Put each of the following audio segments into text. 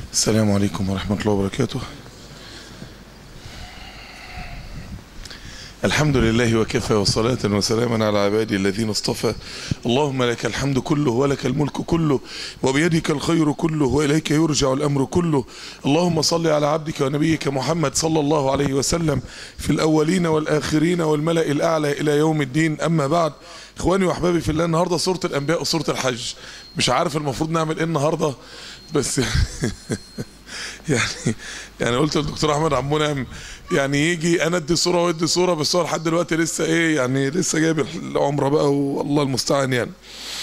السلام عليكم ورحمة الله وبركاته الحمد لله وكفى وصلاة وسلاما على عبادي الذين اصطفى اللهم لك الحمد كله ولك الملك كله وبيدك الخير كله وإليك يرجع الأمر كله اللهم صل على عبدك ونبيك محمد صلى الله عليه وسلم في الأولين والآخرين والملأ الأعلى إلى يوم الدين أما بعد إخواني وأحبابي في الله النهاردة سورة الأنبياء وسورة الحج مش عارف المفروض نعمل إيه النهاردة بس يعني يعني قلت للدكتور احمد عبد المنعم يعني يجي انا ادي صوره وادي صوره بس هو لحد دلوقتي لسه ايه يعني لسه جايب العمره بقى والله المستعان يعني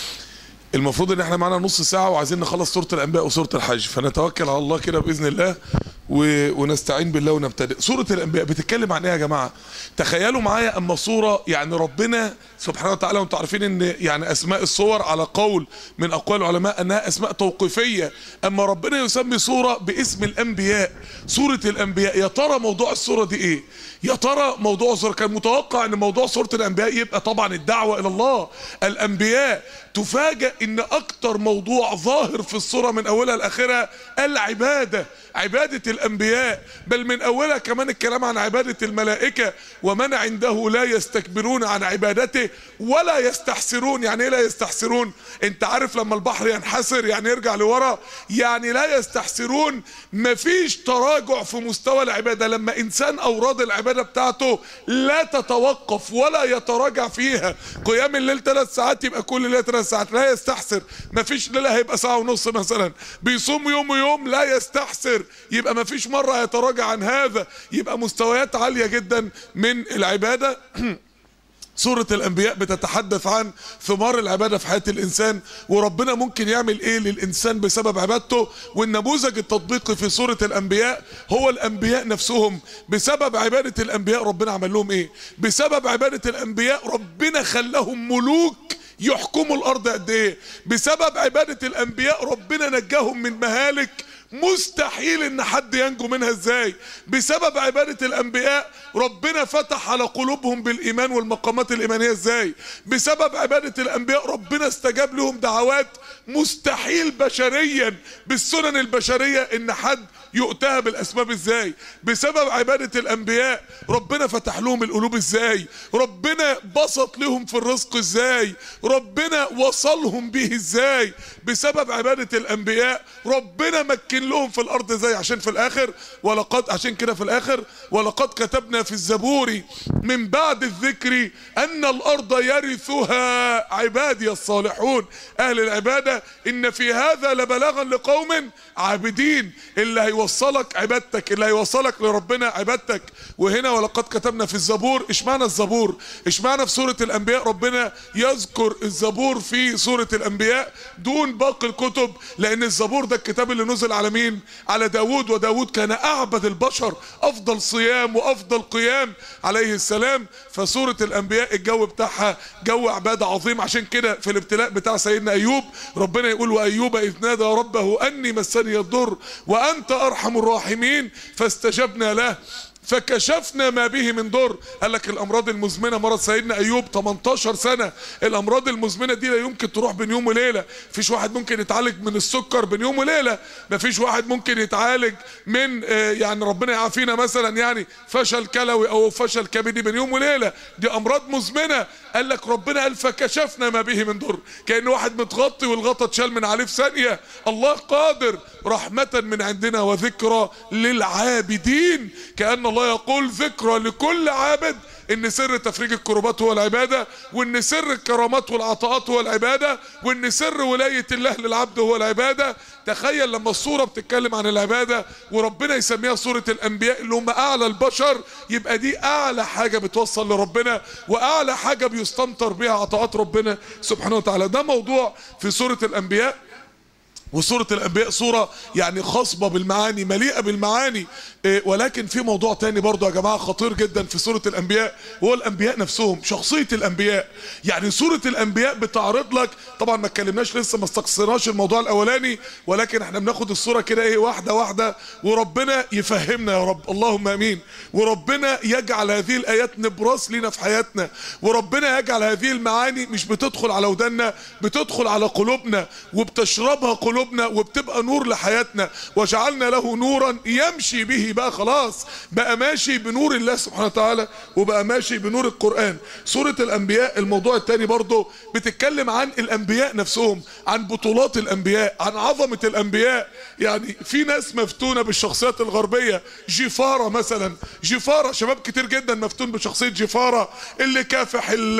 المفروض ان احنا معانا نص ساعه وعايزين نخلص سوره الانبياء وسوره الحج فنتوكل على الله كده باذن الله و... ونستعين بالله ونبتدئ سوره الانبياء بتتكلم عن ايه يا جماعه تخيلوا معايا اما صوره يعني ربنا سبحانه وتعالى وانتم عارفين ان يعني اسماء الصور على قول من اقوال العلماء انها اسماء توقيفيه اما ربنا يسمي صوره باسم الانبياء سوره الانبياء يا ترى موضوع الصوره دي ايه يا ترى موضوع الصوره كان متوقع ان موضوع سوره الانبياء يبقى طبعا الدعوه الى الله الانبياء تفاجأ ان اكتر موضوع ظاهر في الصورة من اولها لاخرها العبادة عبادة الانبياء بل من اولها كمان الكلام عن عبادة الملائكة ومن عنده لا يستكبرون عن عبادته ولا يستحسرون يعني ايه لا يستحسرون انت عارف لما البحر ينحسر يعني يرجع لورا يعني لا يستحسرون مفيش تراجع في مستوى العبادة لما انسان اوراد العبادة بتاعته لا تتوقف ولا يتراجع فيها قيام الليل ثلاث ساعات يبقى كل ليله ثلاث ساعات لا يستحسر مفيش ليله هيبقى ساعه ونص مثلا بيصوم يوم ويوم لا يستحسر يبقى مفيش مره يتراجع عن هذا يبقى مستويات عاليه جدا من العباده سورة الأنبياء بتتحدث عن ثمار العبادة في حياة الإنسان وربنا ممكن يعمل إيه للإنسان بسبب عبادته والنموذج التطبيقي في سورة الأنبياء هو الأنبياء نفسهم بسبب عبادة الأنبياء ربنا عمل لهم إيه بسبب عبادة الأنبياء ربنا خلاهم ملوك يحكموا الأرض قد إيه بسبب عبادة الأنبياء ربنا نجاهم من مهالك مستحيل ان حد ينجو منها ازاي بسبب عبادة الانبياء ربنا فتح على قلوبهم بالايمان والمقامات الايمانية ازاي بسبب عبادة الانبياء ربنا استجاب لهم دعوات مستحيل بشريا بالسنن البشرية ان حد يؤتها بالاسباب ازاي بسبب عبادة الانبياء ربنا فتح لهم القلوب ازاي ربنا بسط لهم في الرزق ازاي ربنا وصلهم به ازاي بسبب عبادة الانبياء ربنا مكن لهم في الارض ازاي عشان في الاخر ولقد عشان كده في الاخر ولقد كتبنا في الزبور من بعد الذكر ان الارض يرثها عبادي الصالحون اهل العبادة ان في هذا لبلاغا لقوم عابدين اللي هيوصلك عبادتك اللي هيوصلك لربنا عبادتك وهنا ولقد كتبنا في الزبور اشمعنى الزبور اشمعنى في سورة الانبياء ربنا يذكر الزبور في سورة الانبياء دون باقي الكتب لان الزبور ده الكتاب اللي نزل على مين على داود وداود كان اعبد البشر افضل صيام وافضل قيام عليه السلام فسورة الانبياء الجو بتاعها جو عبادة عظيم عشان كده في الابتلاء بتاع سيدنا ايوب ربنا يقول وايوب اذ نادى ربه اني مسني الضر وانت ارحم الراحمين فاستجبنا له فكشفنا ما به من ضر قال لك الامراض المزمنه مرض سيدنا ايوب 18 سنه الامراض المزمنه دي لا يمكن تروح بين يوم وليله مفيش واحد ممكن يتعالج من السكر بين يوم وليله مفيش واحد ممكن يتعالج من آه يعني ربنا يعافينا مثلا يعني فشل كلوي او فشل كبدي بين يوم وليله دي امراض مزمنه قال لك ربنا قال فكشفنا ما به من ضر كان واحد متغطي والغطا اتشال من عليه في ثانيه الله قادر رحمه من عندنا وذكرى للعابدين كان الله يقول ذكرى لكل عابد ان سر تفريج الكربات هو العبادة وان سر الكرامات والعطاءات هو العبادة وان سر ولاية الله للعبد هو العبادة تخيل لما الصورة بتتكلم عن العبادة وربنا يسميها صورة الانبياء اللي هم اعلى البشر يبقى دي اعلى حاجة بتوصل لربنا واعلى حاجة بيستمطر بها عطاءات ربنا سبحانه وتعالى ده موضوع في سورة الانبياء وسورة الأنبياء سورة يعني خصبة بالمعاني مليئة بالمعاني إيه ولكن في موضوع تاني برضو يا جماعة خطير جدا في سورة الأنبياء وهو الأنبياء نفسهم شخصية الأنبياء يعني سورة الأنبياء بتعرض لك طبعا ما اتكلمناش لسه ما استقصيناش الموضوع الأولاني ولكن احنا بناخد الصورة كده ايه واحدة واحدة وربنا يفهمنا يا رب اللهم امين وربنا يجعل هذه الآيات نبراس لينا في حياتنا وربنا يجعل هذه المعاني مش بتدخل على ودنا بتدخل على قلوبنا وبتشربها قلوبنا قلوبنا وبتبقى نور لحياتنا وجعلنا له نورا يمشي به بقى خلاص بقى ماشي بنور الله سبحانه وتعالى وبقى ماشي بنور القرآن سورة الأنبياء الموضوع الثاني برضه بتتكلم عن الأنبياء نفسهم عن بطولات الأنبياء عن عظمة الأنبياء يعني في ناس مفتونة بالشخصيات الغربية جفارة مثلا جفارة شباب كتير جدا مفتون بشخصية جفارة اللي كافح ال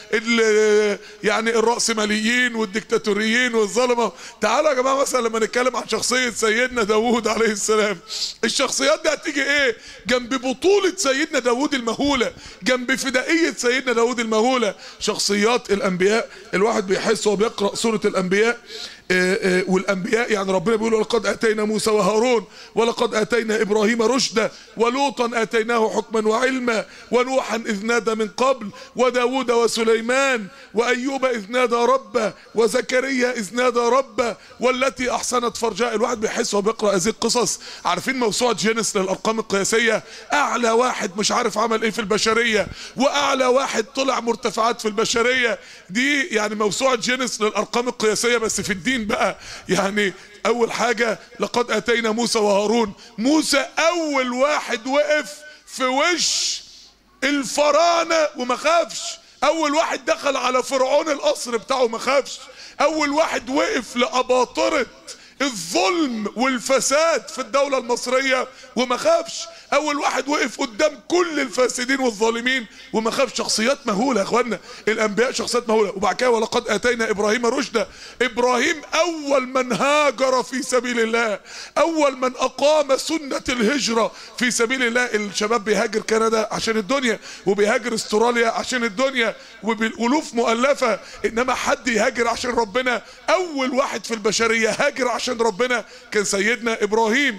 ال يعني الرأسماليين والديكتاتوريين والظلمة تعالوا يا جماعة مثلا لما نتكلم عن شخصية سيدنا داوود عليه السلام الشخصيات دي هتيجي ايه جنب بطولة سيدنا داوود المهولة جنب فدائية سيدنا داوود المهولة شخصيات الأنبياء الواحد بيحس وهو بيقرأ سورة الأنبياء آه، آه، والانبياء يعني ربنا بيقول ولقد اتينا موسى وهارون ولقد اتينا ابراهيم رشدا ولوطا اتيناه حكما وعلما ونوحا اذ نادى من قبل وداود وسليمان وايوب اذ نادى ربه وزكريا اذ نادى ربه والتي احسنت فرجاء الواحد بيحس وهو بيقرا هذه القصص عارفين موسوعه جينيس للارقام القياسيه اعلى واحد مش عارف عمل ايه في البشريه واعلى واحد طلع مرتفعات في البشريه دي يعني موسوعه جينيس للارقام القياسيه بس في الدين بقى يعني اول حاجه لقد اتينا موسى وهارون موسى اول واحد وقف في وش الفراعنه وما خافش اول واحد دخل على فرعون القصر بتاعه ما خافش اول واحد وقف لاباطره الظلم والفساد في الدولة المصرية وما خافش اول واحد وقف قدام كل الفاسدين والظالمين وما خافش شخصيات مهولة يا اخوانا الانبياء شخصيات مهولة وبعد كده ولقد اتينا ابراهيم رشدا ابراهيم اول من هاجر في سبيل الله اول من اقام سنة الهجرة في سبيل الله الشباب بيهاجر كندا عشان الدنيا وبيهاجر استراليا عشان الدنيا وبالالوف مؤلفة انما حد يهاجر عشان ربنا اول واحد في البشرية هاجر عشان ربنا كان سيدنا ابراهيم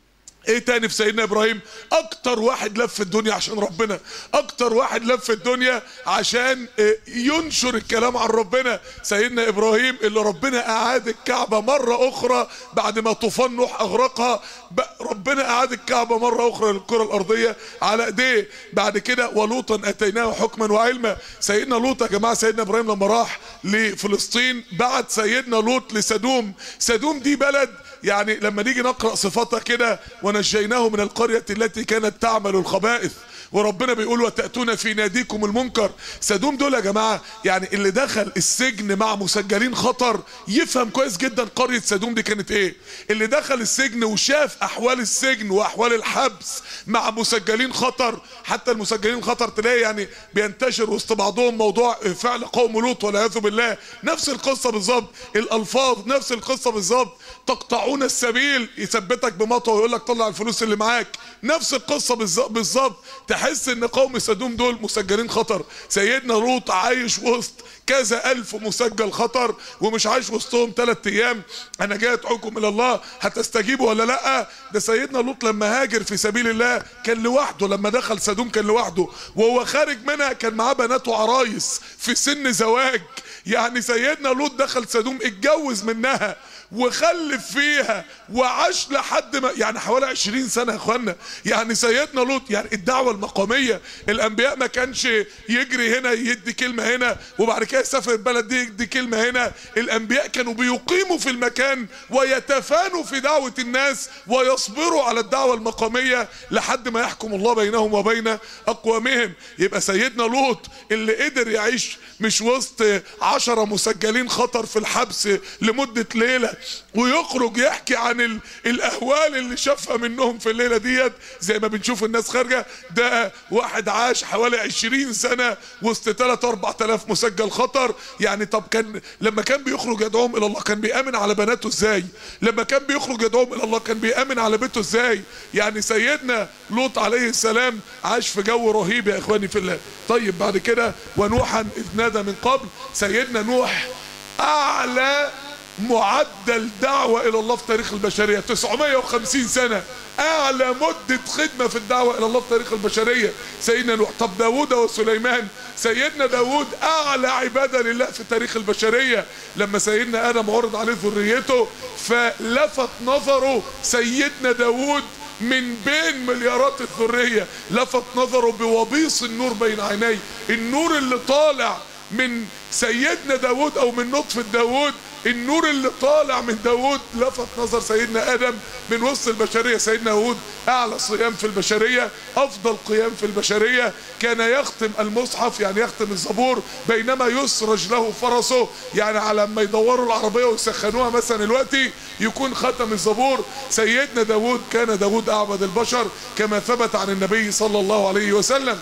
ايه تاني في سيدنا ابراهيم اكتر واحد لف الدنيا عشان ربنا اكتر واحد لف الدنيا عشان آه، ينشر الكلام عن ربنا سيدنا ابراهيم اللي ربنا اعاد الكعبة مرة اخرى بعد ما طوفان نوح اغرقها ب- ربنا اعاد الكعبة مرة اخرى للكرة الارضية على ايديه بعد كده ولوطا اتيناه حكما وعلما سيدنا لوط يا جماعة سيدنا ابراهيم لما راح لفلسطين بعت سيدنا لوط لسدوم سدوم دي بلد يعني لما نيجي نقرأ صفاتها كده ونجيناه من القرية التي كانت تعمل الخبائث وربنا بيقول وتأتون في ناديكم المنكر سدوم دول يا جماعة يعني اللي دخل السجن مع مسجلين خطر يفهم كويس جدا قرية سدوم دي كانت ايه اللي دخل السجن وشاف احوال السجن واحوال الحبس مع مسجلين خطر حتى المسجلين خطر تلاقي يعني بينتشر وسط بعضهم موضوع فعل قوم لوط والعياذ بالله نفس القصة بالظبط الالفاظ نفس القصة بالظبط تقطعون السبيل يثبتك بمطوه ويقول لك طلع الفلوس اللي معاك نفس القصه بالظبط بالظبط تحس ان قوم سدوم دول مسجلين خطر سيدنا لوط عايش وسط كذا الف مسجل خطر ومش عايش وسطهم ثلاث ايام انا جاي ادعوكم الى الله هتستجيبوا ولا لا ده سيدنا لوط لما هاجر في سبيل الله كان لوحده لما دخل سدوم كان لوحده وهو خارج منها كان معاه بنات وعرايس في سن زواج يعني سيدنا لوط دخل سدوم اتجوز منها وخلف فيها وعاش لحد ما يعني حوالي 20 سنه يا اخوانا يعني سيدنا لوط يعني الدعوه المقاميه الانبياء ما كانش يجري هنا يدي كلمه هنا وبعد كده يسافر البلد دي يدي كلمه هنا الانبياء كانوا بيقيموا في المكان ويتفانوا في دعوه الناس ويصبروا على الدعوه المقاميه لحد ما يحكم الله بينهم وبين اقوامهم يبقى سيدنا لوط اللي قدر يعيش مش وسط عشرة مسجلين خطر في الحبس لمدة ليلة ويخرج يحكي عن ال... الاهوال اللي شافها منهم في الليلة ديت زي ما بنشوف الناس خارجة ده واحد عاش حوالي عشرين سنة وسط تلات اربع تلاف مسجل خطر يعني طب كان لما كان بيخرج يدعوهم الى الله كان بيأمن على بناته ازاي لما كان بيخرج يدعوهم الى الله كان بيأمن على بيته ازاي يعني سيدنا لوط عليه السلام عاش في جو رهيب يا اخواني في الله طيب بعد كده ونوحا اذ نادى من قبل سيدنا نوح اعلى معدل دعوة الى الله في تاريخ البشرية 950 سنة اعلى مدة خدمة في الدعوة الى الله في تاريخ البشرية سيدنا نوح طب داود وسليمان سيدنا داود اعلى عبادة لله في تاريخ البشرية لما سيدنا ادم عرض عليه ذريته فلفت نظره سيدنا داود من بين مليارات الذرية لفت نظره بوبيص النور بين عينيه النور اللي طالع من سيدنا داود او من نطفة داود النور اللي طالع من داود لفت نظر سيدنا ادم من وسط البشريه سيدنا داود اعلى صيام في البشريه افضل قيام في البشريه كان يختم المصحف يعني يختم الزبور بينما يسرج له فرسه يعني على ما يدوروا العربيه ويسخنوها مثلا دلوقتي يكون ختم الزبور سيدنا داود كان داود اعبد البشر كما ثبت عن النبي صلى الله عليه وسلم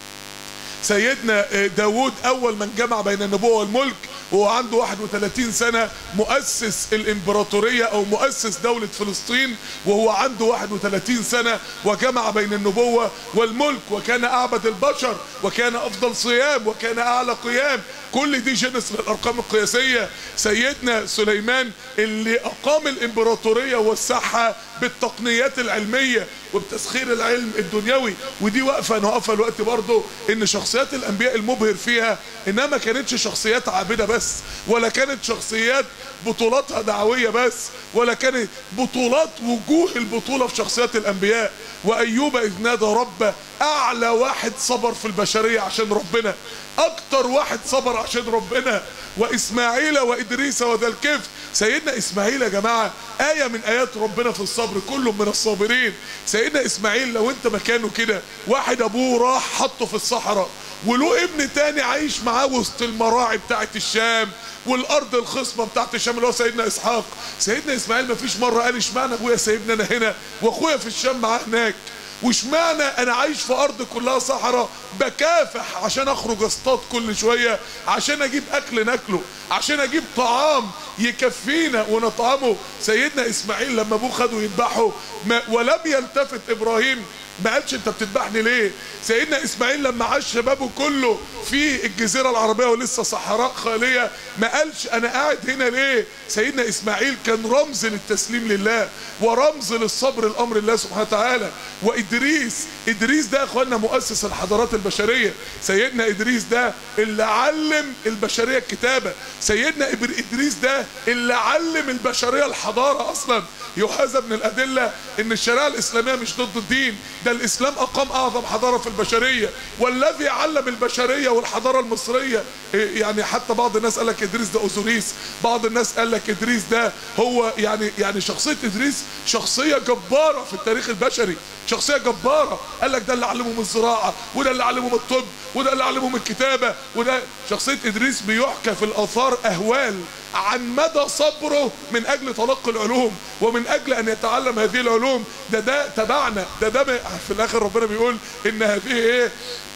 سيدنا داود اول من جمع بين النبوة والملك وهو عنده 31 سنة مؤسس الامبراطورية او مؤسس دولة فلسطين وهو عنده 31 سنة وجمع بين النبوة والملك وكان اعبد البشر وكان افضل صيام وكان اعلى قيام كل دي جنس للارقام القياسية سيدنا سليمان اللي اقام الامبراطورية ووسعها بالتقنيات العلمية وبتسخير العلم الدنيوي ودي واقفة انا واقفة الوقت برضه ان شخصيات الانبياء المبهر فيها انها ما كانتش شخصيات عابدة بس ولا كانت شخصيات بطولاتها دعوية بس ولا كانت بطولات وجوه البطولة في شخصيات الانبياء وايوب اذ نادى ربه اعلى واحد صبر في البشرية عشان ربنا اكتر واحد صبر عشان ربنا واسماعيل وادريس وذا الكفر سيدنا اسماعيل يا جماعة آية من آيات ربنا في الصبر كلهم من الصابرين سيدنا اسماعيل لو انت مكانه كده واحد ابوه راح حطه في الصحراء وله ابن تاني عايش معاه وسط المراعي بتاعت الشام والارض الخصبة بتاعت الشام اللي هو سيدنا اسحاق سيدنا اسماعيل ما فيش مرة قال اشمعنى ابويا سايبني انا هنا واخويا في الشام معاه هناك واشمعنى انا عايش في ارض كلها صحراء بكافح عشان اخرج اصطاد كل شويه عشان اجيب اكل ناكله عشان اجيب طعام يكفينا ونطعمه سيدنا اسماعيل لما ابوه خده يذبحه ولم يلتفت ابراهيم ما قالش انت بتذبحني ليه سيدنا اسماعيل لما عاش شبابه كله في الجزيره العربيه ولسه صحراء خاليه ما قالش انا قاعد هنا ليه سيدنا اسماعيل كان رمز للتسليم لله ورمز للصبر لامر الله سبحانه وتعالى وادريس ادريس ده يا اخوانا مؤسس الحضارات البشريه سيدنا ادريس ده اللي علم البشريه الكتابه سيدنا ادريس ده اللي علم البشريه الحضاره اصلا يحاذى من الادله ان الشريعه الاسلاميه مش ضد الدين ده الاسلام اقام اعظم حضاره في البشريه والذي علم البشريه والحضاره المصريه يعني حتى بعض الناس قال لك ادريس ده اوزوريس بعض الناس قال لك ادريس ده هو يعني يعني شخصيه ادريس شخصيه جباره في التاريخ البشري شخصيه جباره قال لك ده اللي علمهم الزراعه وده اللي علمهم الطب وده اللي علمهم الكتابه وده شخصيه ادريس بيحكى في الاثار اهوال عن مدى صبره من اجل تلقي العلوم ومن اجل ان يتعلم هذه العلوم ده ده تبعنا ده ده في الاخر ربنا بيقول ان هذه ايه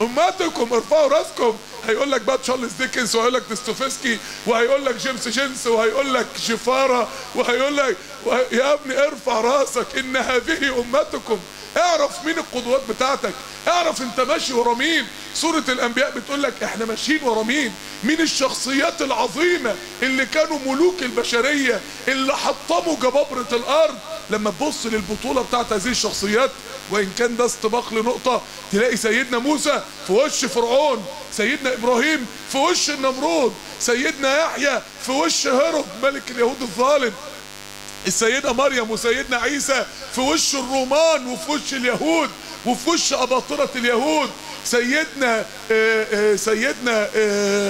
امتكم ارفعوا راسكم هيقول لك بقى تشارلز ديكنز وهيقول لك ديستوفسكي وهيقول لك جيمس جينس وهيقول لك شفاره وهيقول لك يا ابني ارفع راسك ان هذه امتكم اعرف مين القدوات بتاعتك اعرف انت ماشي ورا مين سورة الانبياء بتقول لك احنا ماشيين ورا مين مين الشخصيات العظيمة اللي كانوا ملوك البشرية اللي حطموا جبابرة الارض لما تبص للبطولة بتاعت هذه الشخصيات وان كان ده استباق لنقطة تلاقي سيدنا موسى في وش فرعون سيدنا ابراهيم في وش النمرود سيدنا يحيى في وش هرب ملك اليهود الظالم السيدة مريم وسيدنا عيسى في وش الرومان وفي وش اليهود وفي وش أباطرة اليهود سيدنا آآ آآ سيدنا آآ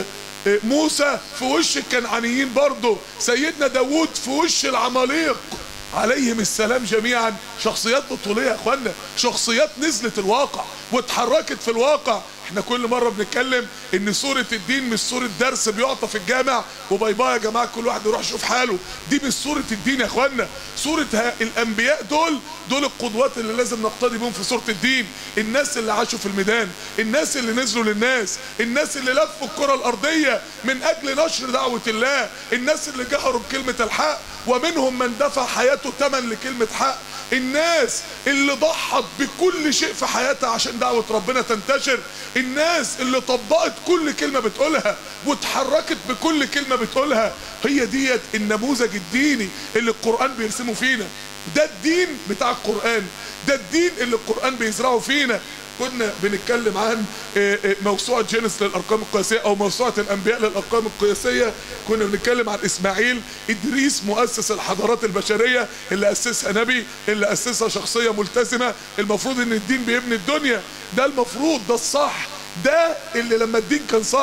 موسى في وش الكنعانيين برضه سيدنا داوود في وش العماليق عليهم السلام جميعا شخصيات بطولية يا اخوانا شخصيات نزلت الواقع واتحركت في الواقع احنا كل مرة بنتكلم ان سورة الدين مش سورة درس بيعطى في الجامع وباي باي يا جماعة كل واحد يروح يشوف حاله دي مش سورة الدين يا اخوانا سورة الانبياء دول دول القدوات اللي لازم نقتدي بهم في سورة الدين الناس اللي عاشوا في الميدان الناس اللي نزلوا للناس الناس اللي لفوا الكرة الارضية من اجل نشر دعوة الله الناس اللي جهروا بكلمة الحق ومنهم من دفع حياته ثمن لكلمة حق الناس اللي ضحت بكل شيء في حياتها عشان دعوة ربنا تنتشر الناس اللي طبقت كل كلمة بتقولها واتحركت بكل كلمة بتقولها هي ديت النموذج الديني اللي القرآن بيرسمه فينا ده الدين بتاع القرآن ده الدين اللي القرآن بيزرعه فينا كنا بنتكلم عن موسوعة جينيس للأرقام القياسية أو موسوعة الأنبياء للأرقام القياسية كنا بنتكلم عن إسماعيل إدريس مؤسس الحضارات البشرية اللي أسسها نبي اللي أسسها شخصية ملتزمة المفروض إن الدين بيبني الدنيا ده المفروض ده الصح ده اللي لما الدين كان صح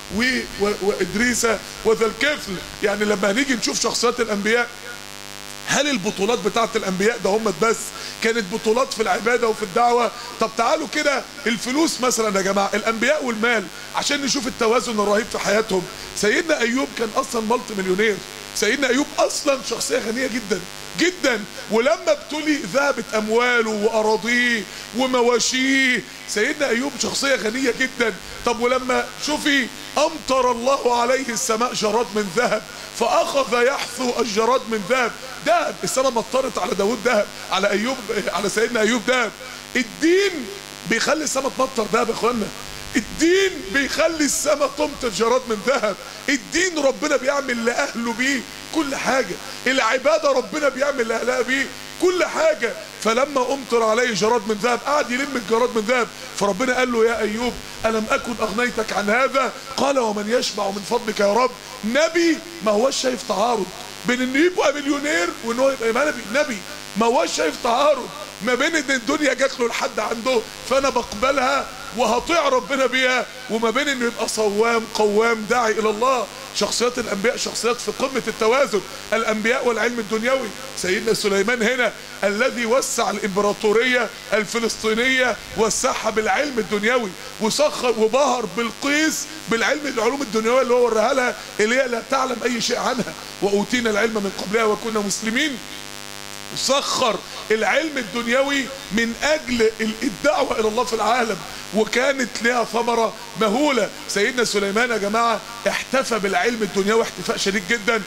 و... و... وادريس وذا الكفل يعني لما هنيجي نشوف شخصيات الانبياء هل البطولات بتاعت الانبياء ده هم بس كانت بطولات في العبادة وفي الدعوة طب تعالوا كده الفلوس مثلا يا جماعة الانبياء والمال عشان نشوف التوازن الرهيب في حياتهم سيدنا ايوب كان اصلا ملت مليونير سيدنا ايوب اصلا شخصية غنية جدا جدا ولما ابتلي ذهبت امواله واراضيه ومواشيه سيدنا ايوب شخصية غنية جدا طب ولما شوفي امطر الله عليه السماء جراد من ذهب فاخذ يحثو الجراد من ذهب ذهب السماء مطرت على داود ذهب على ايوب على سيدنا ايوب ذهب الدين بيخلي السماء تمطر ذهب يا اخوانا الدين بيخلي السماء تمطر جراد من ذهب الدين ربنا بيعمل لاهله بيه كل حاجة العبادة ربنا بيعمل لاهلها بيه كل حاجة فلما امطر عليه جراد من ذهب قعد يلم الجراد من ذهب فربنا قال له يا ايوب الم اكن اغنيتك عن هذا قال ومن يشبع من فضلك يا رب نبي ما هوش شايف تعارض بين انه يبقى مليونير وان هو يبقى نبي نبي ما هوش شايف تعارض ما بين ان الدنيا جات له لحد عنده فانا بقبلها وهطيع ربنا بيها وما بين انه يبقى صوام قوام داعي الى الله شخصيات الانبياء شخصيات في قمة التوازن الانبياء والعلم الدنيوي سيدنا سليمان هنا الذي وسع الامبراطورية الفلسطينية وسعها بالعلم الدنيوي وسخر وبهر بالقيس بالعلم العلوم الدنيوية اللي هو وراها لها اللي هي لا تعلم اي شيء عنها واوتينا العلم من قبلها وكنا مسلمين سخر العلم الدنيوي من اجل الدعوة الى الله في العالم وكانت لها ثمرة مهولة سيدنا سليمان يا جماعة احتفى بالعلم الدنيوي احتفاء شديد جدا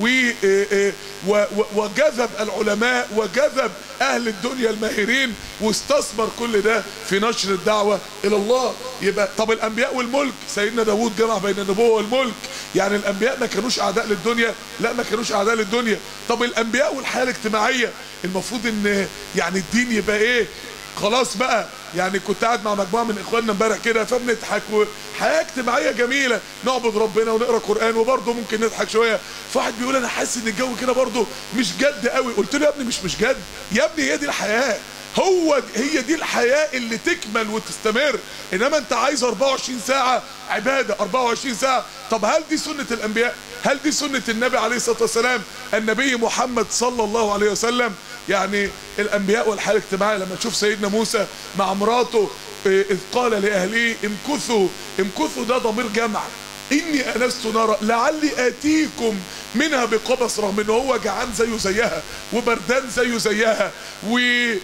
وجذب العلماء وجذب اهل الدنيا الماهرين واستثمر كل ده في نشر الدعوة الى الله يبقى طب الانبياء والملك سيدنا داود جمع بين النبوة والملك يعني الانبياء ما كانوش اعداء للدنيا لا ما كانوش اعداء للدنيا طب الانبياء والحياة الاجتماعية المفروض ان يعني الدين يبقى ايه خلاص بقى يعني كنت قاعد مع مجموعه من اخواننا امبارح كده فبنضحك وحياه اجتماعيه جميله نعبد ربنا ونقرا قران وبرضه ممكن نضحك شويه فواحد بيقول انا حاسس ان الجو كده برضه مش جد قوي قلت له يا ابني مش مش جد يا ابني هي دي الحياه هو هي دي الحياة اللي تكمل وتستمر انما انت عايز 24 ساعة عبادة 24 ساعة طب هل دي سنة الانبياء هل دي سنة النبي عليه الصلاة والسلام النبي محمد صلى الله عليه وسلم يعني الانبياء والحياة الاجتماعية لما تشوف سيدنا موسى مع مراته اذ قال لاهليه امكثوا امكثوا ده ضمير جمع اني انست نارا لعلي اتيكم منها بقبس رغم ان هو جعان زيه زيها وبردان زيه زيها و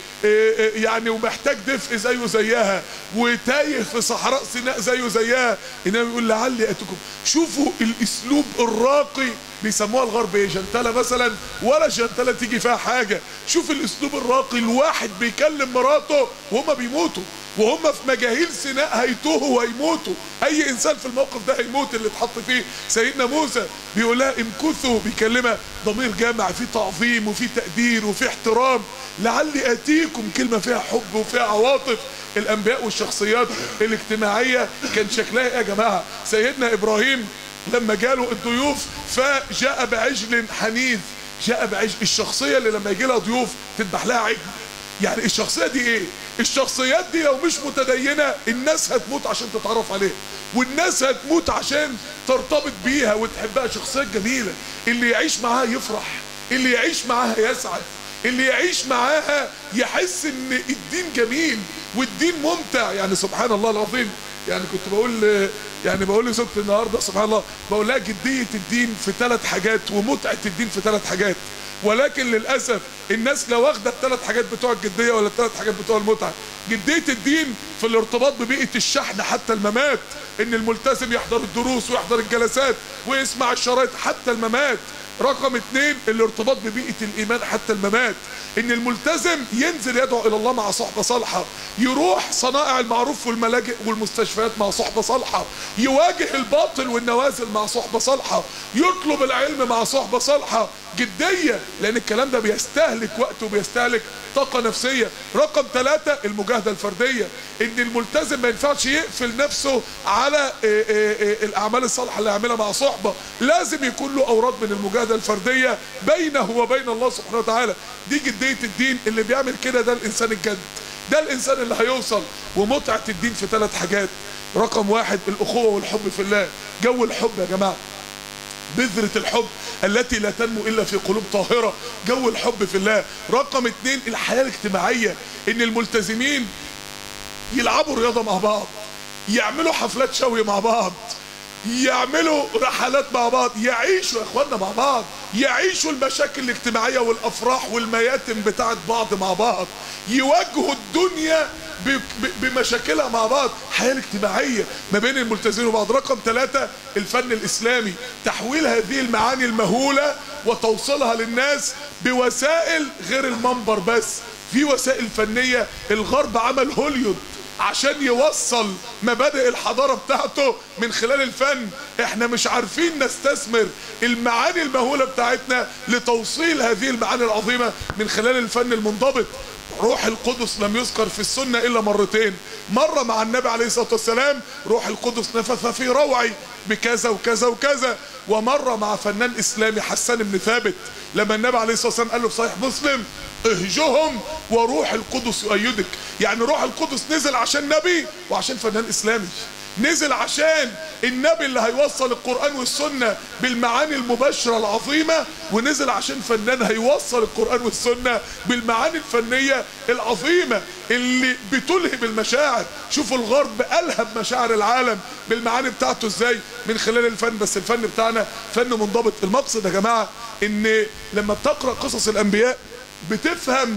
يعني ومحتاج دفء زيه زيها وتايه في صحراء سيناء زيه زيها انما بيقول لعلي اتيكم شوفوا الاسلوب الراقي بيسموها الغرب ايه جنتله مثلا ولا جنتله تيجي فيها حاجه شوف الاسلوب الراقي الواحد بيكلم مراته وهما بيموتوا وهم في مجاهيل سيناء هيتوهوا وهيموتوا اي انسان في الموقف ده هيموت اللي اتحط فيه سيدنا موسى بيقول لها امكثوا بيكلمها ضمير جامع فيه تعظيم وفيه تقدير وفيه احترام لعلي اتيكم كلمه فيها حب وفيها عواطف الانبياء والشخصيات الاجتماعيه كان شكلها ايه يا جماعه سيدنا ابراهيم لما جاله الضيوف فجاء بعجل حنيذ جاء بعجل الشخصيه اللي لما يجي لها ضيوف تذبح لها عجل يعني الشخصيه دي ايه الشخصيات دي لو مش متدينه الناس هتموت عشان تتعرف عليها والناس هتموت عشان ترتبط بيها وتحبها شخصيات جميله اللي يعيش معاها يفرح اللي يعيش معاها يسعد اللي يعيش معاها يحس ان الدين جميل والدين ممتع يعني سبحان الله العظيم يعني كنت بقول يعني بقول لزوجتي النهارده سبحان الله بقول لها جديه الدين في ثلاث حاجات ومتعه الدين في ثلاث حاجات ولكن للاسف الناس لا واخده الثلاث حاجات بتوع الجديه ولا الثلاث حاجات بتوع المتعه جديه الدين في الارتباط ببيئه الشحن حتى الممات ان الملتزم يحضر الدروس ويحضر الجلسات ويسمع الشرايط حتى الممات رقم اتنين الارتباط ببيئة الايمان حتى الممات ان الملتزم ينزل يدعو الى الله مع صحبة صالحة يروح صنائع المعروف والملاجئ والمستشفيات مع صحبة صالحة يواجه الباطل والنوازل مع صحبة صالحة يطلب العلم مع صحبة صالحة جدية لان الكلام ده بيستهلك وقت وبيستهلك طاقة نفسية رقم ثلاثة المجاهدة الفردية ان الملتزم ما ينفعش يقفل نفسه على إيه إيه إيه الاعمال الصالحة اللي يعملها مع صحبة لازم يكون له اوراد من المجاهدة الفردية بينه وبين الله سبحانه وتعالى دي جدية الدين اللي بيعمل كده ده الانسان الجد ده الانسان اللي هيوصل ومتعة الدين في ثلاث حاجات رقم واحد الاخوه والحب في الله جو الحب يا جماعه بذرة الحب التي لا تنمو إلا في قلوب طاهرة جو الحب في الله رقم اتنين الحياة الاجتماعية إن الملتزمين يلعبوا رياضة مع بعض يعملوا حفلات شوي مع بعض يعملوا رحلات مع بعض يعيشوا يا اخوانا مع بعض يعيشوا المشاكل الاجتماعية والافراح والمياتم بتاعت بعض مع بعض يواجهوا الدنيا ب- ب- بمشاكلها مع بعض حياة الاجتماعية ما بين الملتزمين وبعض رقم ثلاثة الفن الإسلامي تحويل هذه المعاني المهولة وتوصيلها للناس بوسائل غير المنبر بس في وسائل فنية الغرب عمل هوليود عشان يوصل مبادئ الحضارة بتاعته من خلال الفن احنا مش عارفين نستثمر المعاني المهولة بتاعتنا لتوصيل هذه المعاني العظيمة من خلال الفن المنضبط روح القدس لم يذكر في السنة إلا مرتين مرة مع النبي عليه الصلاة والسلام روح القدس نفث في روعي بكذا وكذا وكذا ومرة مع فنان إسلامي حسان بن ثابت لما النبي عليه الصلاة والسلام قال له في صحيح مسلم اهجهم وروح القدس يؤيدك يعني روح القدس نزل عشان نبي وعشان فنان إسلامي نزل عشان النبي اللي هيوصل القرآن والسنة بالمعاني المباشرة العظيمة ونزل عشان فنان هيوصل القرآن والسنة بالمعاني الفنية العظيمة اللي بتلهب المشاعر شوفوا الغرب ألهب مشاعر العالم بالمعاني بتاعته ازاي من خلال الفن بس الفن بتاعنا فن منضبط المقصد يا جماعة ان لما بتقرأ قصص الأنبياء بتفهم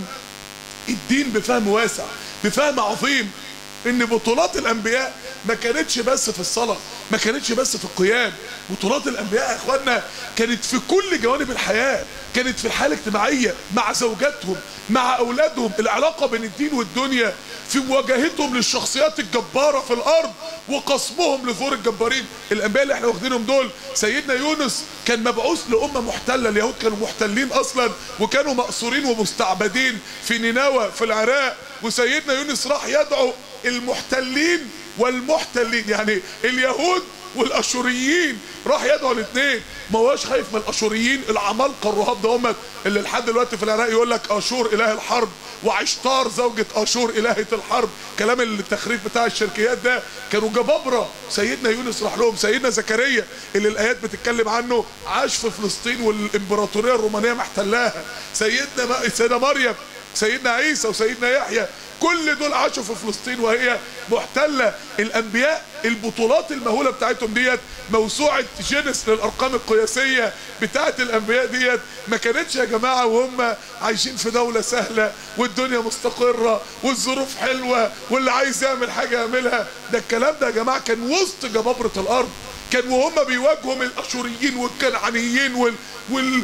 الدين بفهم واسع بفهم عظيم ان بطولات الانبياء ما كانتش بس في الصلاة ما كانتش بس في القيام بطولات الانبياء يا اخوانا كانت في كل جوانب الحياة كانت في الحياة الاجتماعية مع زوجاتهم مع اولادهم العلاقة بين الدين والدنيا في مواجهتهم للشخصيات الجبارة في الارض وقصمهم لظهور الجبارين الانبياء اللي احنا واخدينهم دول سيدنا يونس كان مبعوث لامة محتلة اليهود كانوا محتلين اصلا وكانوا مأسورين ومستعبدين في نينوى في العراق وسيدنا يونس راح يدعو المحتلين والمحتلين يعني اليهود والاشوريين راح يدعو الاثنين ما هوش خايف من الاشوريين العمالقه الرهاب ده هم اللي لحد دلوقتي في العراق يقول لك اشور اله الحرب وعشتار زوجة اشور الهة الحرب كلام التخريف بتاع الشركيات ده كانوا جبابرة سيدنا يونس راح لهم سيدنا زكريا اللي الايات بتتكلم عنه عاش في فلسطين والامبراطورية الرومانية محتلاها سيدنا ما... سيدنا مريم سيدنا عيسى وسيدنا يحيى كل دول عاشوا في فلسطين وهي محتلة الانبياء البطولات المهولة بتاعتهم ديت موسوعة جينيس للارقام القياسية بتاعت الانبياء ديت ما كانتش يا جماعة وهم عايشين في دولة سهلة والدنيا مستقرة والظروف حلوة واللي عايز يعمل حاجة يعملها ده الكلام ده يا جماعة كان وسط جبابرة الارض كان وهم بيواجهوا الاشوريين والكنعانيين وال وال